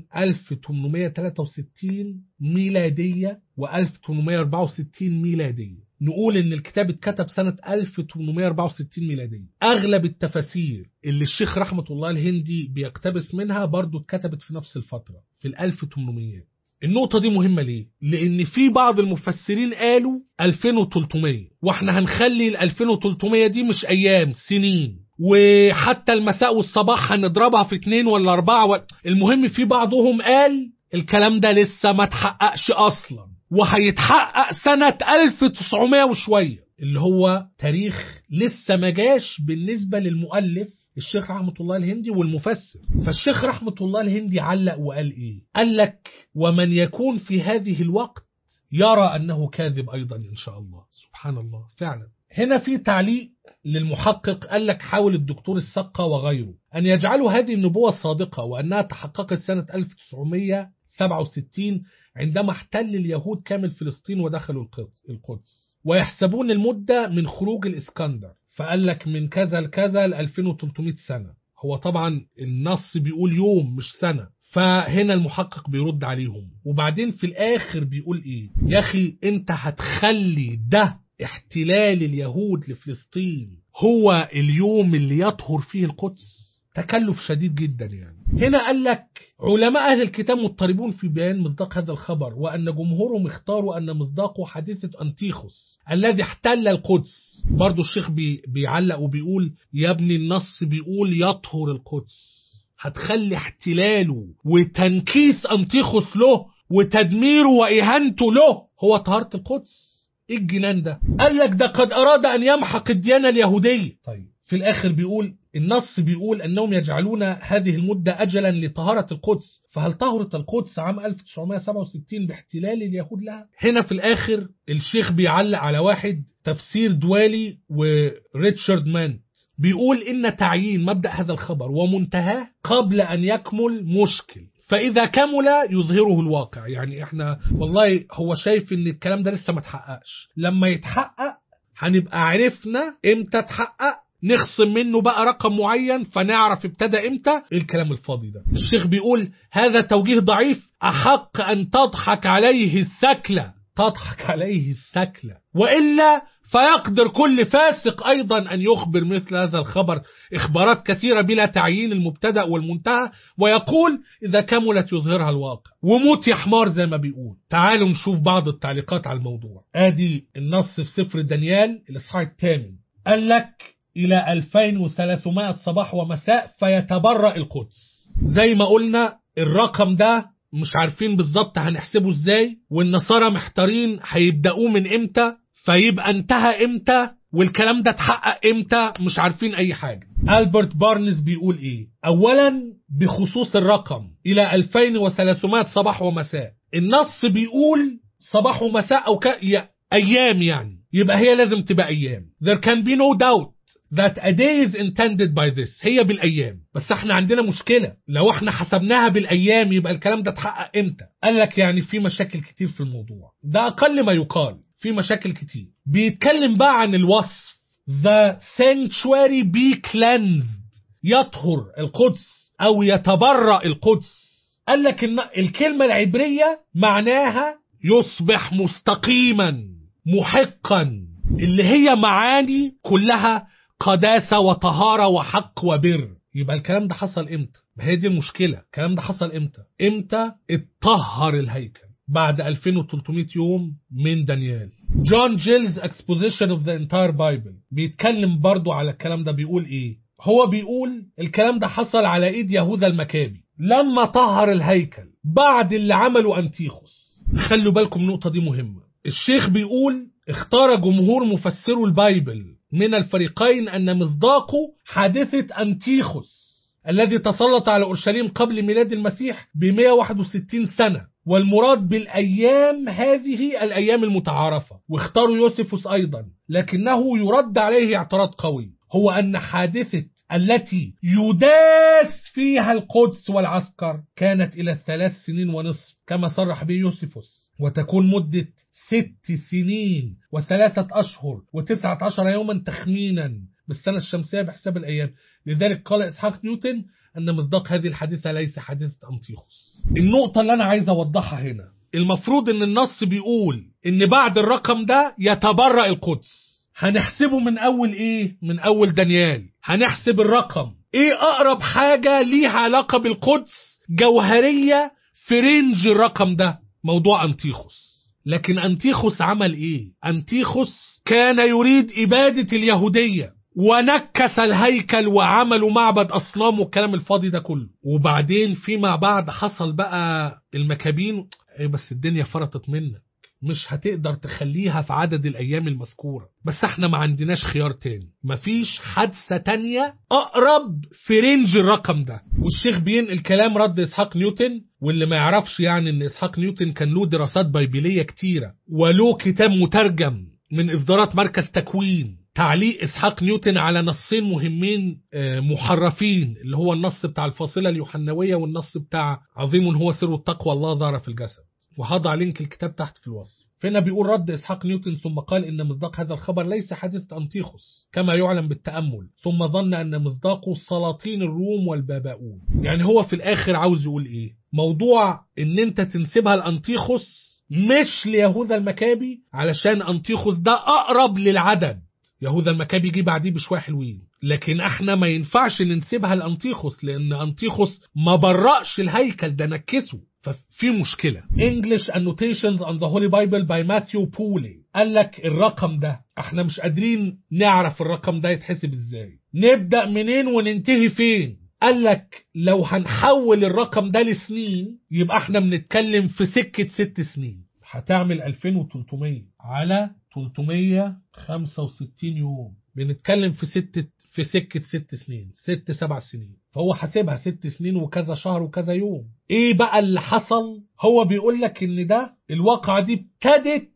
1863 ميلادية و 1864 ميلادية نقول ان الكتاب اتكتب سنة 1864 ميلادية اغلب التفاسير اللي الشيخ رحمة الله الهندي بيقتبس منها برضو اتكتبت في نفس الفترة في ال 1800 النقطة دي مهمة ليه؟ لأن في بعض المفسرين قالوا 2300 واحنا هنخلي ال 2300 دي مش أيام سنين وحتى المساء والصباح هنضربها في اتنين ولا أربعة و... المهم في بعضهم قال الكلام ده لسه ما تحققش أصلا وهيتحقق سنة 1900 وشوية اللي هو تاريخ لسه ما جاش بالنسبة للمؤلف الشيخ رحمة الله الهندي والمفسر فالشيخ رحمة الله الهندي علق وقال ايه قال لك ومن يكون في هذه الوقت يرى أنه كاذب أيضا إن شاء الله سبحان الله فعلا هنا في تعليق للمحقق قال لك حاول الدكتور السقا وغيره أن يجعلوا هذه النبوة الصادقة وأنها تحققت سنة 1967 عندما احتل اليهود كامل فلسطين ودخلوا القدس- القدس ويحسبون المدة من خروج الإسكندر فقال لك من كذا لكذا ل 2300 سنة هو طبعا النص بيقول يوم مش سنة فهنا المحقق بيرد عليهم وبعدين في الآخر بيقول إيه يا أخي أنت هتخلي ده احتلال اليهود لفلسطين هو اليوم اللي يطهر فيه القدس تكلف شديد جدا يعني هنا قال لك علماء أهل الكتاب مضطربون في بيان مصداق هذا الخبر وأن جمهورهم اختاروا أن مصداقه حادثة أنتيخوس الذي احتل القدس برضو الشيخ بي بيعلق وبيقول يا ابني النص بيقول يطهر القدس هتخلي احتلاله وتنكيس أنتيخوس له وتدميره وإهانته له هو طهارة القدس ايه الجنان ده قال لك ده قد أراد أن يمحق الديانة اليهودية طيب في الآخر بيقول النص بيقول أنهم يجعلون هذه المدة أجلا لطهارة القدس فهل طهرت القدس عام 1967 باحتلال اليهود لها؟ هنا في الآخر الشيخ بيعلق على واحد تفسير دوالي وريتشارد مانت بيقول إن تعيين مبدأ هذا الخبر ومنتهاه قبل أن يكمل مشكل فإذا كمل يظهره الواقع يعني احنا والله هو شايف ان الكلام ده لسه ما اتحققش لما يتحقق هنبقى عرفنا امتى اتحقق نخصم منه بقى رقم معين فنعرف ابتدى امتى ايه الكلام الفاضي ده الشيخ بيقول هذا توجيه ضعيف احق ان تضحك عليه الثكلة تضحك عليه الثكلة وإلا فيقدر كل فاسق أيضا أن يخبر مثل هذا الخبر إخبارات كثيرة بلا تعيين المبتدأ والمنتهى ويقول إذا كملت يظهرها الواقع وموت يا حمار زي ما بيقول تعالوا نشوف بعض التعليقات على الموضوع آدي النص في سفر دانيال الإصحاح الثامن قال لك إلى 2300 صباح ومساء فيتبرأ القدس زي ما قلنا الرقم ده مش عارفين بالظبط هنحسبه ازاي والنصارى محتارين هيبدأوه من امتى فيبقى انتهى امتى والكلام ده اتحقق امتى مش عارفين اي حاجة ألبرت بارنز بيقول ايه اولا بخصوص الرقم الى 2300 صباح ومساء النص بيقول صباح ومساء او ك... ي- ايام يعني يبقى هي لازم تبقى ايام there can be no doubt that a day is intended by this هي بالايام بس احنا عندنا مشكلة لو احنا حسبناها بالايام يبقى الكلام ده اتحقق امتى قال لك يعني في مشاكل كتير في الموضوع ده اقل ما يقال في مشاكل كتير بيتكلم بقى عن الوصف the sanctuary be cleansed يطهر القدس او يتبرأ القدس قال لك ان الكلمة العبرية معناها يصبح مستقيما محقا اللي هي معاني كلها قداسة وطهارة وحق وبر يبقى الكلام ده حصل امتى ما هي دي المشكلة الكلام ده حصل امتى امتى اتطهر الهيكل بعد 2300 يوم من دانيال جون جيلز exposition of the entire bible بيتكلم برضو على الكلام ده بيقول ايه هو بيقول الكلام ده حصل على ايد يهوذا المكابي لما طهر الهيكل بعد اللي عمله انتيخوس خلوا بالكم النقطة دي مهمة الشيخ بيقول اختار جمهور مفسرو البايبل من الفريقين أن مصداقه حادثة أنتيخوس الذي تسلط على أورشليم قبل ميلاد المسيح ب 161 سنة والمراد بالأيام هذه الأيام المتعارفة واختاروا يوسفوس أيضا لكنه يرد عليه اعتراض قوي هو أن حادثة التي يداس فيها القدس والعسكر كانت إلى الثلاث سنين ونصف كما صرح به يوسفوس وتكون مدة ست سنين وثلاثة أشهر وتسعة عشر يوما تخمينا بالسنة الشمسية بحساب الأيام لذلك قال إسحاق نيوتن أن مصداق هذه الحادثة ليس حادثة أنطيخوس النقطة اللي أنا عايز أوضحها هنا المفروض أن النص بيقول أن بعد الرقم ده يتبرأ القدس هنحسبه من أول إيه؟ من أول دانيال هنحسب الرقم إيه أقرب حاجة ليها علاقة بالقدس جوهرية في رينج الرقم ده موضوع أنطيخوس لكن أنتيخوس عمل إيه؟ أنتيخوس كان يريد إبادة اليهودية ونكس الهيكل وعملوا معبد أصنام والكلام الفاضي ده كله وبعدين فيما بعد حصل بقى المكابين إيه بس الدنيا فرطت منك مش هتقدر تخليها في عدد الأيام المذكورة بس احنا ما عندناش خيار تاني مفيش حادثة تانية أقرب في رينج الرقم ده والشيخ بينقل كلام رد إسحاق نيوتن واللي ما يعرفش يعني ان إسحاق نيوتن كان له دراسات بيبلية كتيرة وله كتاب مترجم من إصدارات مركز تكوين تعليق إسحاق نيوتن على نصين مهمين محرفين اللي هو النص بتاع الفاصلة اليوحنوية والنص بتاع عظيم هو سر التقوى الله ظهر في الجسد وهضع لينك الكتاب تحت في الوصف فهنا بيقول رد إسحاق نيوتن ثم قال إن مصداق هذا الخبر ليس حادثة أنطيخوس كما يعلم بالتأمل ثم ظن أن مصداقه سلاطين الروم والباباؤون يعني هو في الآخر عاوز يقول إيه موضوع إن أنت تنسبها لأنطيخوس مش ليهوذا المكابي علشان أنطيخوس ده أقرب للعدد يهوذا المكابي جه بعديه بشوية حلوين لكن احنا ما ينفعش ننسبها لأنطيخوس لأن أنطيخوس ما برأش الهيكل ده نكسه ففي مشكلة English Annotations on the Holy Bible by Matthew Pooley قال لك الرقم ده احنا مش قادرين نعرف الرقم ده يتحسب ازاي نبدأ منين وننتهي فين قال لك لو هنحول الرقم ده لسنين يبقى احنا بنتكلم في سكة ست سنين هتعمل 2300 على 365 يوم بنتكلم في ستة في سكة ست سنين ست سبع سنين فهو حاسبها ست سنين وكذا شهر وكذا يوم ايه بقى اللي حصل هو بيقول لك ان ده الواقعة دي ابتدت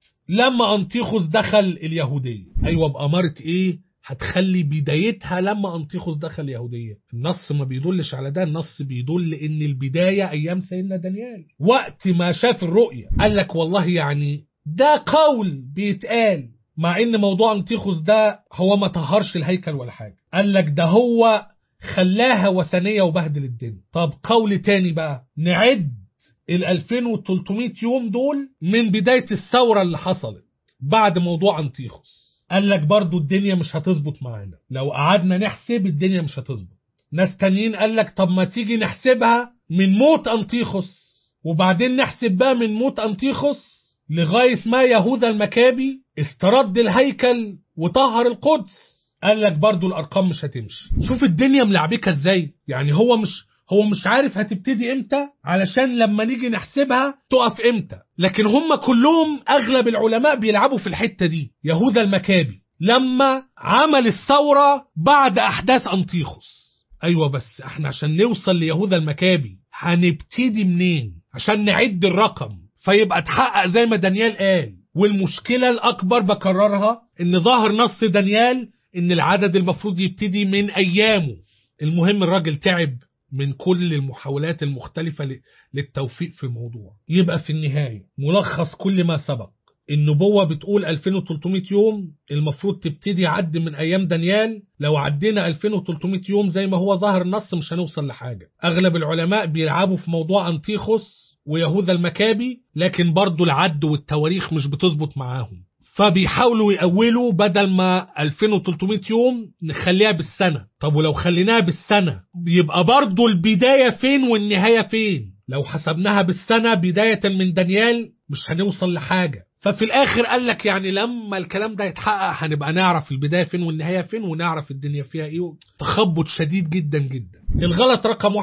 لما انطيخوس دخل اليهودية ايوه بأمارة ايه هتخلي بدايتها لما انطيخوس دخل اليهودية النص ما بيدلش على ده النص بيدل ان البداية ايام سيدنا دانيال وقت ما شاف الرؤية قال لك والله يعني ده قول بيتقال مع ان موضوع انتيخوس ده هو ما طهرش الهيكل ولا حاجة قال لك ده هو خلاها وثنية وبهدل الدنيا طب قول تاني بقى نعد ال 2300 يوم دول من بداية الثورة اللي حصلت بعد موضوع انتيخوس قال لك برضو الدنيا مش هتظبط معانا لو قعدنا نحسب الدنيا مش هتظبط ناس تانيين قال لك طب ما تيجي نحسبها من موت انتيخوس وبعدين نحسب بقى من موت انتيخوس لغاية ما يهوذا المكابي استرد الهيكل وطهر القدس قال لك برضو الارقام مش هتمشي شوف الدنيا ملعبكه ازاي يعني هو مش هو مش عارف هتبتدي امتى علشان لما نيجي نحسبها تقف امتى لكن هم كلهم اغلب العلماء بيلعبوا في الحتة دي يهوذا المكابي لما عمل الثورة بعد احداث انطيخوس ايوه بس احنا عشان نوصل ليهوذا المكابي هنبتدي منين عشان نعد الرقم فيبقى اتحقق زي ما دانيال قال والمشكلة الأكبر بكررها إن ظاهر نص دانيال إن العدد المفروض يبتدي من أيامه المهم الراجل تعب من كل المحاولات المختلفة للتوفيق في الموضوع يبقى في النهاية ملخص كل ما سبق النبوة بتقول 2300 يوم المفروض تبتدي عد من أيام دانيال لو عدينا 2300 يوم زي ما هو ظاهر النص مش هنوصل لحاجة أغلب العلماء بيلعبوا في موضوع أنطيخوس ويهوذا المكابي لكن برضو العد والتواريخ مش بتظبط معاهم فبيحاولوا يأولوا بدل ما 2300 يوم نخليها بالسنة طب ولو خليناها بالسنة يبقى برضو البداية فين والنهاية فين لو حسبناها بالسنة بداية من دانيال مش هنوصل لحاجة ففي الاخر قال لك يعني لما الكلام ده يتحقق هنبقى نعرف البدايه فين والنهايه فين ونعرف الدنيا فيها ايه تخبط شديد جدا جدا الغلط رقم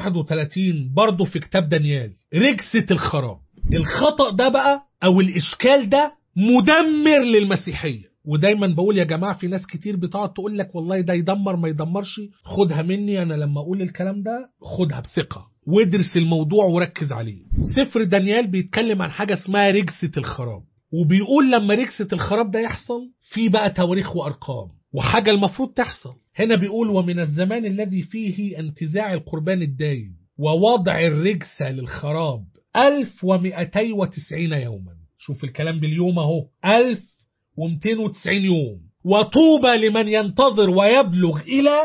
31 برضه في كتاب دانيال رجسة الخراب الخطأ ده بقى او الاشكال ده مدمر للمسيحيه ودايما بقول يا جماعة في ناس كتير بتقعد تقول لك والله ده يدمر ما يدمرش خدها مني أنا لما أقول الكلام ده خدها بثقة وادرس الموضوع وركز عليه سفر دانيال بيتكلم عن حاجة اسمها رجسة الخراب وبيقول لما رجسة الخراب ده يحصل في بقى تواريخ وأرقام وحاجة المفروض تحصل هنا بيقول ومن الزمان الذي فيه انتزاع القربان الدايم ووضع الرجسة للخراب 1290 يوما شوف الكلام باليوم اهو 1290 يوم وطوبى لمن ينتظر ويبلغ إلى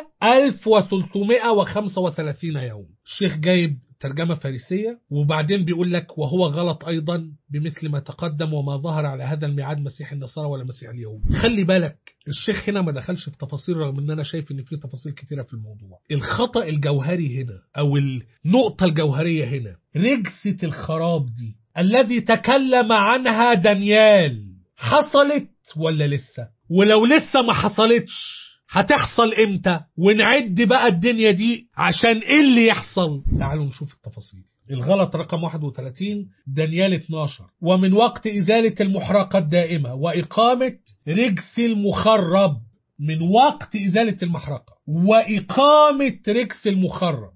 1335 يوم الشيخ جايب ترجمة فارسية وبعدين بيقول لك وهو غلط أيضا بمثل ما تقدم وما ظهر على هذا الميعاد مسيح النصارى ولا مسيح اليهود خلي بالك الشيخ هنا ما دخلش في تفاصيل رغم ان انا شايف ان في تفاصيل كتيرة في الموضوع الخطأ الجوهري هنا او النقطة الجوهرية هنا رجسة الخراب دي الذي تكلم عنها دانيال حصلت ولا لسه ولو لسه ما حصلتش هتحصل امتى ونعد بقى الدنيا دي عشان ايه اللي يحصل تعالوا نشوف التفاصيل الغلط رقم 31 دانيال 12 ومن وقت إزالة المحرقة الدائمة وإقامة رجس المخرب من وقت إزالة المحرقة وإقامة رجس المخرب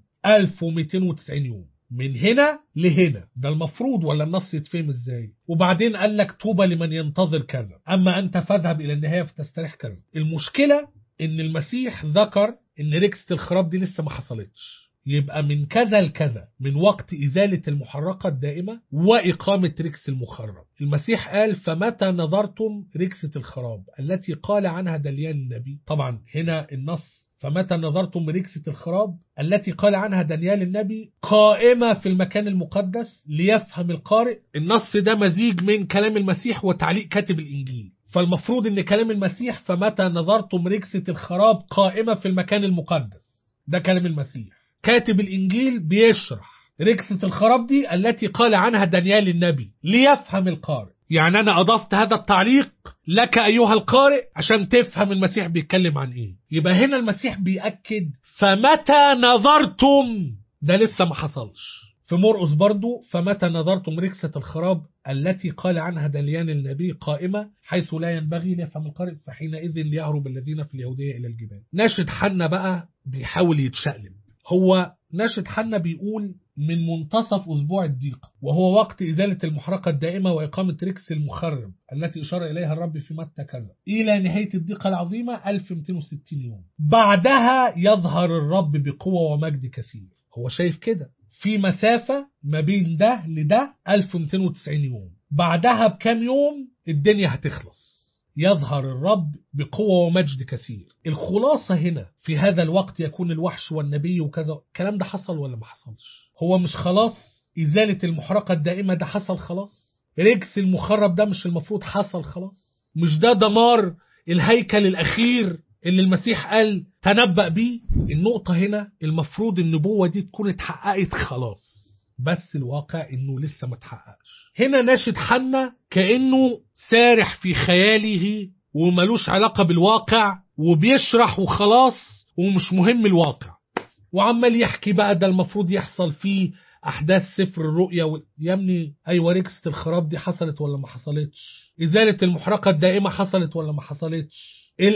1290 يوم من هنا لهنا ده المفروض ولا النص يتفهم ازاي وبعدين قال لك طوبى لمن ينتظر كذا اما انت فاذهب الى النهايه فتستريح كذا المشكله ان المسيح ذكر ان ركسة الخراب دي لسه ما حصلتش يبقى من كذا لكذا من وقت إزالة المحرقة الدائمة وإقامة ركس المخرب المسيح قال فمتى نظرتم ركسة الخراب التي قال عنها دليان النبي طبعا هنا النص فمتى نظرتم ركسة الخراب التي قال عنها دانيال النبي قائمة في المكان المقدس ليفهم القارئ النص ده مزيج من كلام المسيح وتعليق كاتب الإنجيل فالمفروض ان كلام المسيح فمتى نظرتم ركسة الخراب قائمة في المكان المقدس ده كلام المسيح كاتب الانجيل بيشرح ركسة الخراب دي التي قال عنها دانيال النبي ليفهم القارئ يعني انا اضفت هذا التعليق لك ايها القارئ عشان تفهم المسيح بيتكلم عن ايه يبقى هنا المسيح بيأكد فمتى نظرتم ده لسه ما حصلش في مرقس برضو فمتى نظرتم ركسة الخراب التي قال عنها دليان النبي قائمة حيث لا ينبغي ليفهم القارئ فحينئذ ليهرب الذين في اليهودية إلى الجبال ناشد حنا بقى بيحاول يتشقلب هو ناشد حنا بيقول من منتصف أسبوع الضيقة وهو وقت إزالة المحرقة الدائمة وإقامة ركس المخرب التي أشار إليها الرب في متى كذا إلى نهاية الضيقة العظيمة 1260 يوم بعدها يظهر الرب بقوة ومجد كثير هو شايف كده في مسافة ما بين ده لده 1290 يوم بعدها بكام يوم الدنيا هتخلص يظهر الرب بقوة ومجد كثير الخلاصة هنا في هذا الوقت يكون الوحش والنبي وكذا الكلام ده حصل ولا ما حصلش هو مش خلاص إزالة المحرقة الدائمة ده حصل خلاص رجس المخرب ده مش المفروض حصل خلاص مش ده دمار الهيكل الأخير اللي المسيح قال تنبأ بيه النقطة هنا المفروض النبوة دي تكون اتحققت خلاص بس الواقع انه لسه ما اتحققش هنا ناشد حنا كأنه سارح في خياله وملوش علاقة بالواقع وبيشرح وخلاص ومش مهم الواقع وعمال يحكي بقى ده المفروض يحصل فيه احداث سفر الرؤيا و... يا ابني ايوه ركسة الخراب دي حصلت ولا ما حصلتش ازالة المحرقة الدائمة حصلت ولا ما حصلتش ال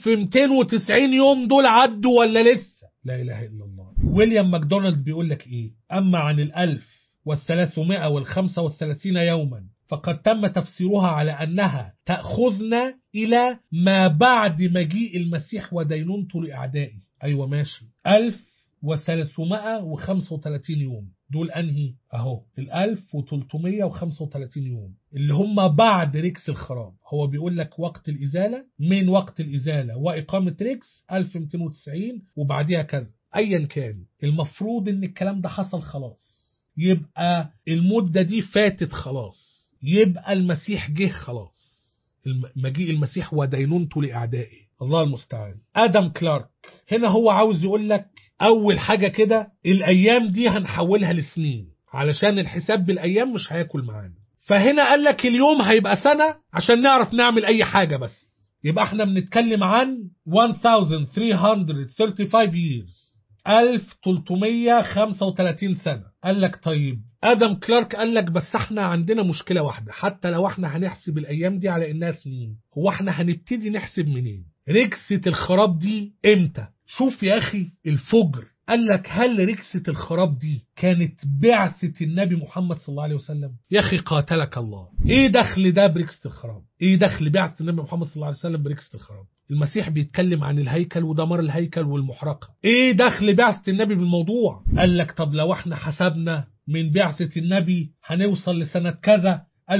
1290 يوم دول عدوا ولا لسه لا اله الا الله ويليام ماكدونالد بيقول لك ايه اما عن الالف والثلاثمائة والخمسة والثلاثين يوما فقد تم تفسيرها على أنها تأخذنا إلى ما بعد مجيء المسيح ودينونته لأعدائي أيوة ماشي ألف وثلاثمائة وخمسة وثلاثين يوم دول أنهي أهو الألف وتلتمية وخمسة وثلاثين يوم اللي هم بعد ريكس الخراب هو بيقول لك وقت الإزالة من وقت الإزالة وإقامة ريكس 1290 وبعديها كذا أيا كان المفروض إن الكلام ده حصل خلاص يبقى المدة دي فاتت خلاص يبقى المسيح جه خلاص مجيء المسيح ودينونته لأعدائه الله المستعان آدم كلارك هنا هو عاوز يقول لك أول حاجة كده الأيام دي هنحولها لسنين علشان الحساب بالأيام مش هياكل معانا فهنا قال لك اليوم هيبقى سنة عشان نعرف نعمل أي حاجة بس يبقى احنا بنتكلم عن 1335 years 1335 سنة قال لك طيب ادم كلارك قال لك بس احنا عندنا مشكلة واحدة حتى لو احنا هنحسب الايام دي على انها سنين هو احنا هنبتدي نحسب منين ركسة الخراب دي امتى شوف يا اخي الفجر قال لك هل ركسة الخراب دي كانت بعثة النبي محمد صلى الله عليه وسلم يا أخي قاتلك الله إيه دخل ده بركسة الخراب إيه دخل بعثة النبي محمد صلى الله عليه وسلم بركسة الخراب المسيح بيتكلم عن الهيكل ودمار الهيكل والمحرقة إيه دخل بعثة النبي بالموضوع قال لك طب لو احنا حسبنا من بعثة النبي هنوصل لسنة كذا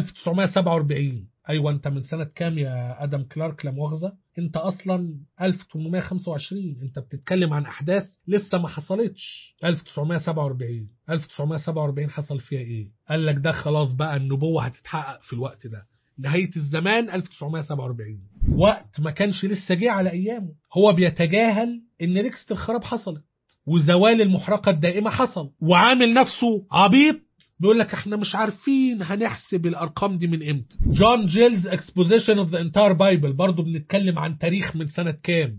1947 ايوه انت من سنه كام يا ادم كلارك لا مؤاخذه انت اصلا 1825 انت بتتكلم عن احداث لسه ما حصلتش 1947 1947 حصل فيها ايه قال لك ده خلاص بقى النبوه هتتحقق في الوقت ده نهاية الزمان 1947 وقت ما كانش لسه جه على أيامه هو بيتجاهل إن ركسة الخراب حصلت وزوال المحرقة الدائمة حصل وعامل نفسه عبيط بيقول لك احنا مش عارفين هنحسب الارقام دي من امتى جون جيلز اكسبوزيشن اوف ذا انتاير بايبل برضه بنتكلم عن تاريخ من سنه كام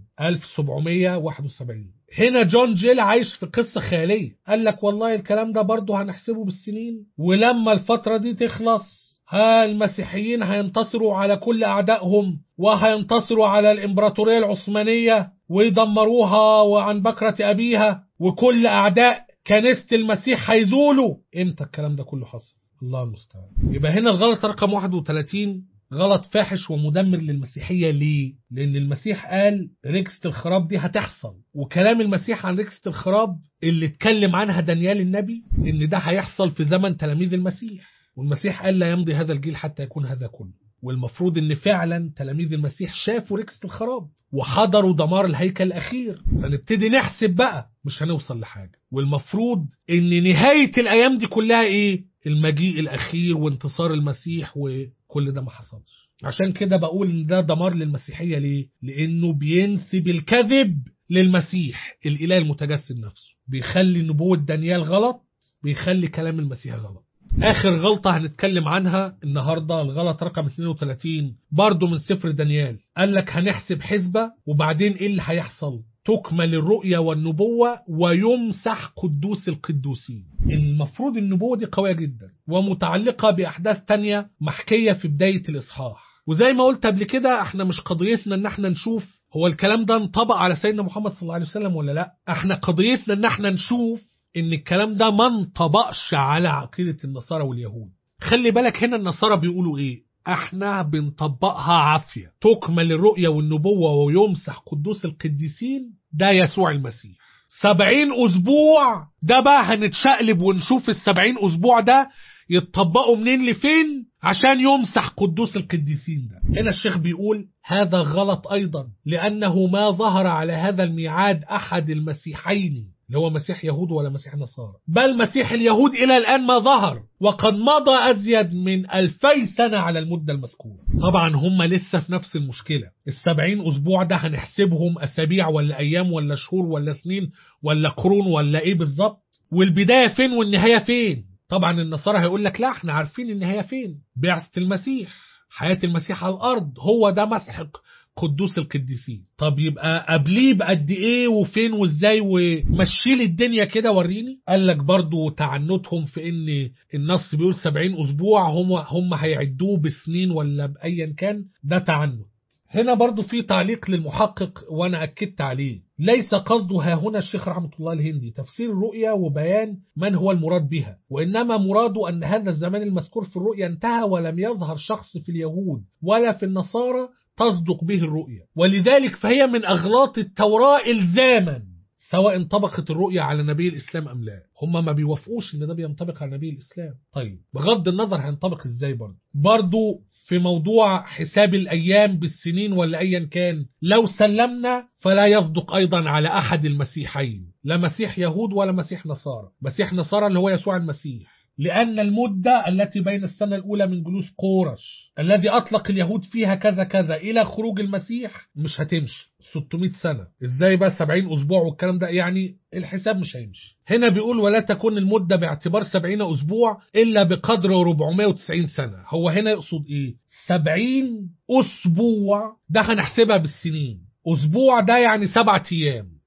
1771 هنا جون جيل عايش في قصه خياليه قال لك والله الكلام ده برضه هنحسبه بالسنين ولما الفتره دي تخلص ها المسيحيين هينتصروا على كل اعدائهم وهينتصروا على الامبراطوريه العثمانيه ويدمروها وعن بكره ابيها وكل اعداء كنيسة المسيح هيزولوا امتى الكلام ده كله حصل الله المستعان يبقى هنا الغلط رقم 31 غلط فاحش ومدمر للمسيحية ليه؟ لأن المسيح قال ركسة الخراب دي هتحصل وكلام المسيح عن ركسة الخراب اللي اتكلم عنها دانيال النبي إن ده هيحصل في زمن تلاميذ المسيح والمسيح قال لا يمضي هذا الجيل حتى يكون هذا كله والمفروض ان فعلا تلاميذ المسيح شافوا ركسة الخراب وحضروا دمار الهيكل الاخير فنبتدي نحسب بقى مش هنوصل لحاجة والمفروض ان نهاية الايام دي كلها ايه المجيء الاخير وانتصار المسيح وكل ده ما حصلش عشان كده بقول ان ده دمار للمسيحية ليه لانه بينسب الكذب للمسيح الاله المتجسد نفسه بيخلي نبوة دانيال غلط بيخلي كلام المسيح غلط آخر غلطة هنتكلم عنها النهاردة الغلط رقم 32 برضو من سفر دانيال قال لك هنحسب حسبة وبعدين إيه اللي هيحصل تكمل الرؤية والنبوة ويمسح قدوس القدوسين المفروض النبوة دي قوية جدا ومتعلقة بأحداث تانية محكية في بداية الإصحاح وزي ما قلت قبل كده احنا مش قضيتنا ان احنا نشوف هو الكلام ده انطبق على سيدنا محمد صلى الله عليه وسلم ولا لا احنا قضيتنا ان احنا نشوف ان الكلام ده ما انطبقش على عقيدة النصارى واليهود خلي بالك هنا النصارى بيقولوا ايه احنا بنطبقها عافية تكمل الرؤية والنبوة ويمسح قدوس القديسين ده يسوع المسيح سبعين اسبوع ده بقى هنتشقلب ونشوف السبعين اسبوع ده يتطبقوا منين لفين عشان يمسح قدوس القديسين ده هنا الشيخ بيقول هذا غلط ايضا لانه ما ظهر على هذا الميعاد احد المسيحين اللي هو مسيح يهود ولا مسيح نصارى بل مسيح اليهود إلى الآن ما ظهر وقد مضى أزيد من ألفي سنة على المدة المذكورة طبعا هم لسه في نفس المشكلة السبعين أسبوع ده هنحسبهم أسابيع ولا أيام ولا شهور ولا سنين ولا قرون ولا إيه بالظبط والبداية فين والنهاية فين طبعا النصارى هيقول لك لا احنا عارفين النهاية فين بعثة المسيح حياة المسيح على الأرض هو ده مسحق قدوس القديسين طب يبقى قبليه بقد ايه وفين وازاي ومشي لي الدنيا كده وريني قال لك برضو تعنتهم في ان النص بيقول 70 اسبوع هم هم هيعدوه بسنين ولا بايا كان ده تعنت هنا برضو في تعليق للمحقق وانا اكدت عليه ليس قصده ها هنا الشيخ رحمة الله الهندي تفسير الرؤيا وبيان من هو المراد بها وإنما مراده أن هذا الزمان المذكور في الرؤيا انتهى ولم يظهر شخص في اليهود ولا في النصارى تصدق به الرؤيا ولذلك فهي من أغلاط التوراة إلزاما سواء انطبقت الرؤيا على نبي الإسلام أم لا هم ما بيوافقوش إن ده بينطبق على نبي الإسلام طيب بغض النظر هينطبق إزاي برضه برضه في موضوع حساب الأيام بالسنين ولا أيا كان لو سلمنا فلا يصدق أيضا على أحد المسيحين لا مسيح يهود ولا مسيح نصارى مسيح نصارى اللي هو يسوع المسيح لأن المدة التي بين السنة الأولى من جلوس قورش الذي أطلق اليهود فيها كذا كذا إلى خروج المسيح مش هتمشي 600 سنة إزاي بقى 70 أسبوع والكلام ده يعني الحساب مش هيمشي هنا بيقول ولا تكون المدة باعتبار 70 أسبوع إلا بقدر 490 سنة هو هنا يقصد إيه 70 أسبوع ده هنحسبها بالسنين أسبوع ده يعني سبعة أيام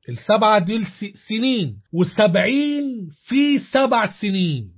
السبعة دي س- سنين والسبعين في سبع سنين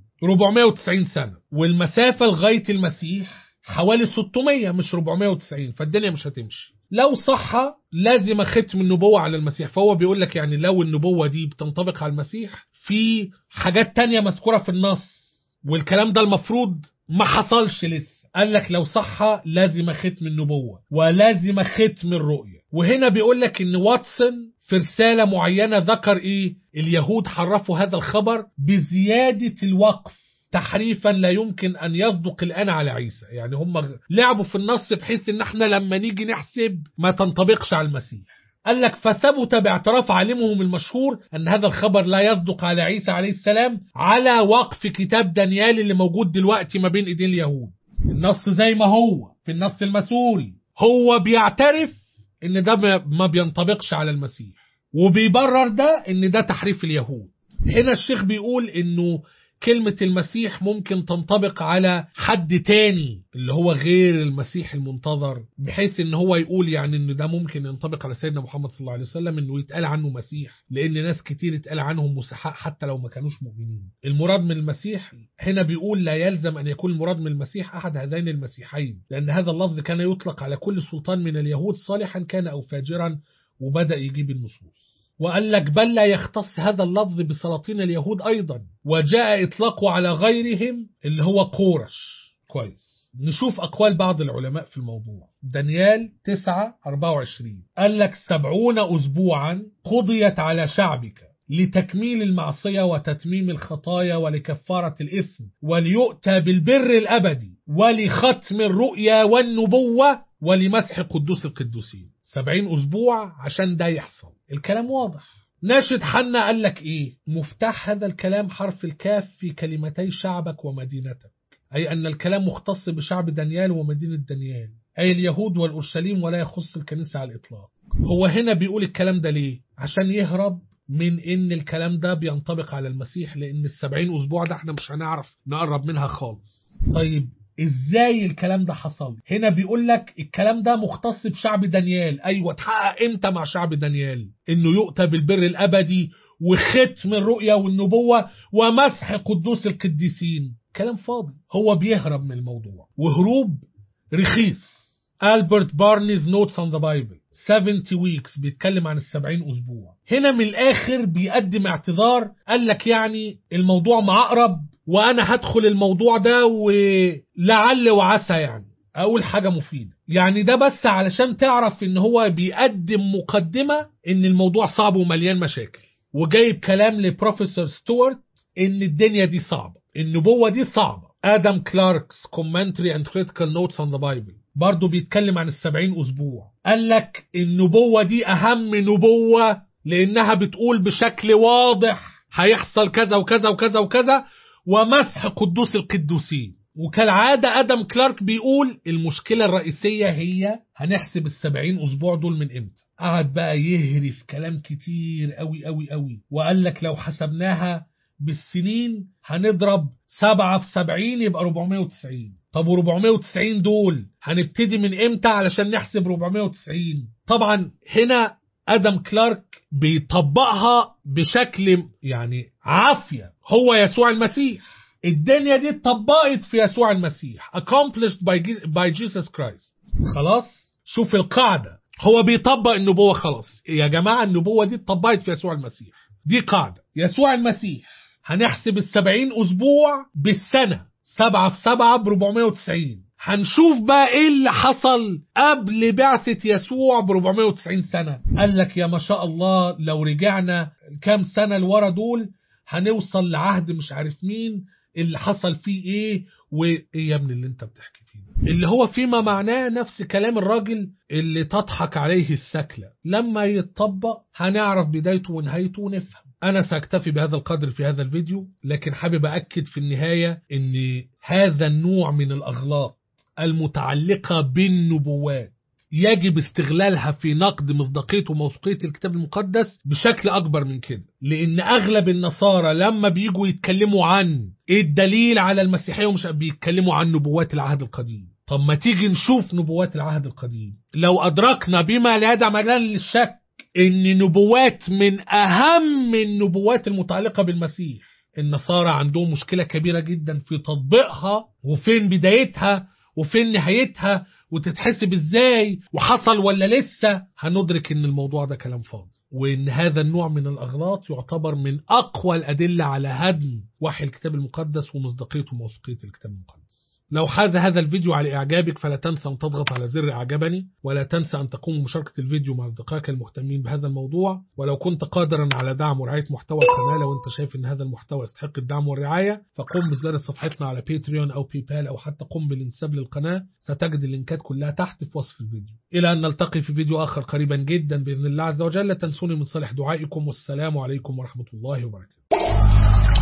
490 سنة والمسافة لغاية المسيح حوالي 600 مش 490 فالدنيا مش هتمشي لو صح لازم ختم النبوة على المسيح فهو بيقول لك يعني لو النبوة دي بتنطبق على المسيح في حاجات تانية مذكورة في النص والكلام ده المفروض ما حصلش لسه قال لك لو صح لازم ختم النبوة ولازم ختم الرؤية وهنا بيقول لك ان واتسون في رسالة معينة ذكر ايه اليهود حرفوا هذا الخبر بزيادة الوقف تحريفا لا يمكن ان يصدق الان على عيسى يعني هم لعبوا في النص بحيث ان احنا لما نيجي نحسب ما تنطبقش على المسيح قال لك فثبت باعتراف عالمهم المشهور ان هذا الخبر لا يصدق على عيسى عليه السلام على وقف كتاب دانيال اللي موجود دلوقتي ما بين ايدين اليهود النص زي ما هو في النص المسوري هو بيعترف ان ده ما- ما بينطبقش على المسيح وبيبرر ده ان ده تحريف اليهود هنا الشيخ بيقول انه كلمة المسيح ممكن تنطبق على حد تاني اللي هو غير المسيح المنتظر بحيث ان هو يقول يعني ان ده ممكن ينطبق على سيدنا محمد صلى الله عليه وسلم انه يتقال عنه مسيح لان ناس كتير اتقال عنهم مسحاء حتى لو ما كانوش مؤمنين المراد من المسيح هنا بيقول لا يلزم ان يكون المراد من المسيح احد هذين المسيحين لان هذا اللفظ كان يطلق على كل سلطان من اليهود صالحا كان او فاجرا وبدأ يجيب النصوص وقال لك بل لا يختص هذا اللفظ بسلاطين اليهود أيضا وجاء إطلاقه على غيرهم اللي هو قورش كويس نشوف أقوال بعض العلماء في الموضوع دانيال 9 24 قال لك سبعون أسبوعا قضيت على شعبك لتكميل المعصية وتتميم الخطايا ولكفارة الإثم وليؤتى بالبر الأبدي ولختم الرؤيا والنبوة ولمسح قدوس القدوسين سبعين أسبوع عشان ده يحصل الكلام واضح ناشد حنا قال لك إيه مفتاح هذا الكلام حرف الكاف في كلمتي شعبك ومدينتك أي أن الكلام مختص بشعب دانيال ومدينة دانيال أي اليهود والأورشليم ولا يخص الكنيسة على الإطلاق هو هنا بيقول الكلام ده ليه عشان يهرب من ان الكلام ده بينطبق على المسيح لان السبعين اسبوع ده احنا مش هنعرف نقرب منها خالص طيب ازاي الكلام ده حصل هنا بيقول لك الكلام ده مختص بشعب دانيال ايوه اتحقق امتى مع شعب دانيال انه يؤتى بالبر الابدي وختم الرؤيا والنبوة ومسح قدوس القديسين كلام فاضي هو بيهرب من الموضوع وهروب رخيص ألبرت بارنيز نوتس on the Bible 70 weeks بيتكلم عن السبعين أسبوع هنا من الآخر بيقدم اعتذار قال لك يعني الموضوع معقرب وأنا هدخل الموضوع ده ولعل وعسى يعني أقول حاجة مفيدة يعني ده بس علشان تعرف إن هو بيقدم مقدمة إن الموضوع صعب ومليان مشاكل وجايب كلام لبروفيسور ستوارت إن الدنيا دي صعبة النبوة دي صعبة آدم كلاركس Commentary and Critical Notes on the Bible برضه بيتكلم عن السبعين أسبوع قال لك النبوة دي أهم نبوة لأنها بتقول بشكل واضح هيحصل كذا وكذا وكذا وكذا ومسح قدوس القدوسين وكالعادة آدم كلارك بيقول المشكلة الرئيسية هي هنحسب السبعين أسبوع دول من إمتى قعد بقى يهري في كلام كتير قوي قوي قوي وقال لك لو حسبناها بالسنين هنضرب سبعة في سبعين يبقى 490 طب و 490 دول هنبتدي من امتى علشان نحسب 490 طبعا هنا ادم كلارك بيطبقها بشكل يعني عافية هو يسوع المسيح الدنيا دي اتطبقت في يسوع المسيح accomplished by, by Jesus Christ خلاص شوف القاعدة هو بيطبق النبوة خلاص يا جماعة النبوة دي اتطبقت في يسوع المسيح دي قاعدة يسوع المسيح هنحسب السبعين أسبوع بالسنة سبعة في سبعة ب 490 هنشوف بقى ايه اللي حصل قبل بعثة يسوع ب 490 سنة قال لك يا ما شاء الله لو رجعنا كام سنة لورا دول هنوصل لعهد مش عارف مين اللي حصل فيه ايه وايه يا ابني اللي انت بتحكي فيه ده اللي هو فيما معناه نفس كلام الراجل اللي تضحك عليه السكلة لما يتطبق هنعرف بدايته ونهايته ونفهم أنا سأكتفي بهذا القدر في هذا الفيديو لكن حابب أكد في النهاية أن هذا النوع من الأغلاط المتعلقة بالنبوات يجب استغلالها في نقد مصداقية وموثوقية الكتاب المقدس بشكل أكبر من كده لأن أغلب النصارى لما بيجوا يتكلموا عن إيه الدليل على المسيحية ومش بيتكلموا عن نبوات العهد القديم طب ما تيجي نشوف نبوات العهد القديم لو أدركنا بما لا يدع مجال للشك ان نبوات من اهم النبوات المتعلقة بالمسيح النصارى عندهم مشكلة كبيرة جدا في تطبيقها وفين بدايتها وفين نهايتها وتتحسب ازاي وحصل ولا لسه هندرك ان الموضوع ده كلام فاضي وان هذا النوع من الاغلاط يعتبر من اقوى الادله على هدم وحي الكتاب المقدس ومصداقيته وموثوقيه الكتاب المقدس لو حاز هذا الفيديو على إعجابك فلا تنسى أن تضغط على زر إعجبني ولا تنسى أن تقوم بمشاركة الفيديو مع أصدقائك المهتمين بهذا الموضوع ولو كنت قادرا على دعم ورعاية محتوى القناة لو أنت شايف أن هذا المحتوى يستحق الدعم والرعاية فقم بزيارة صفحتنا على باتريون أو بيبال أو حتى قم بالانساب للقناة ستجد اللينكات كلها تحت في وصف الفيديو إلى أن نلتقي في فيديو آخر قريبا جدا بإذن الله عز وجل لا تنسوني من صالح دعائكم والسلام عليكم ورحمة الله وبركاته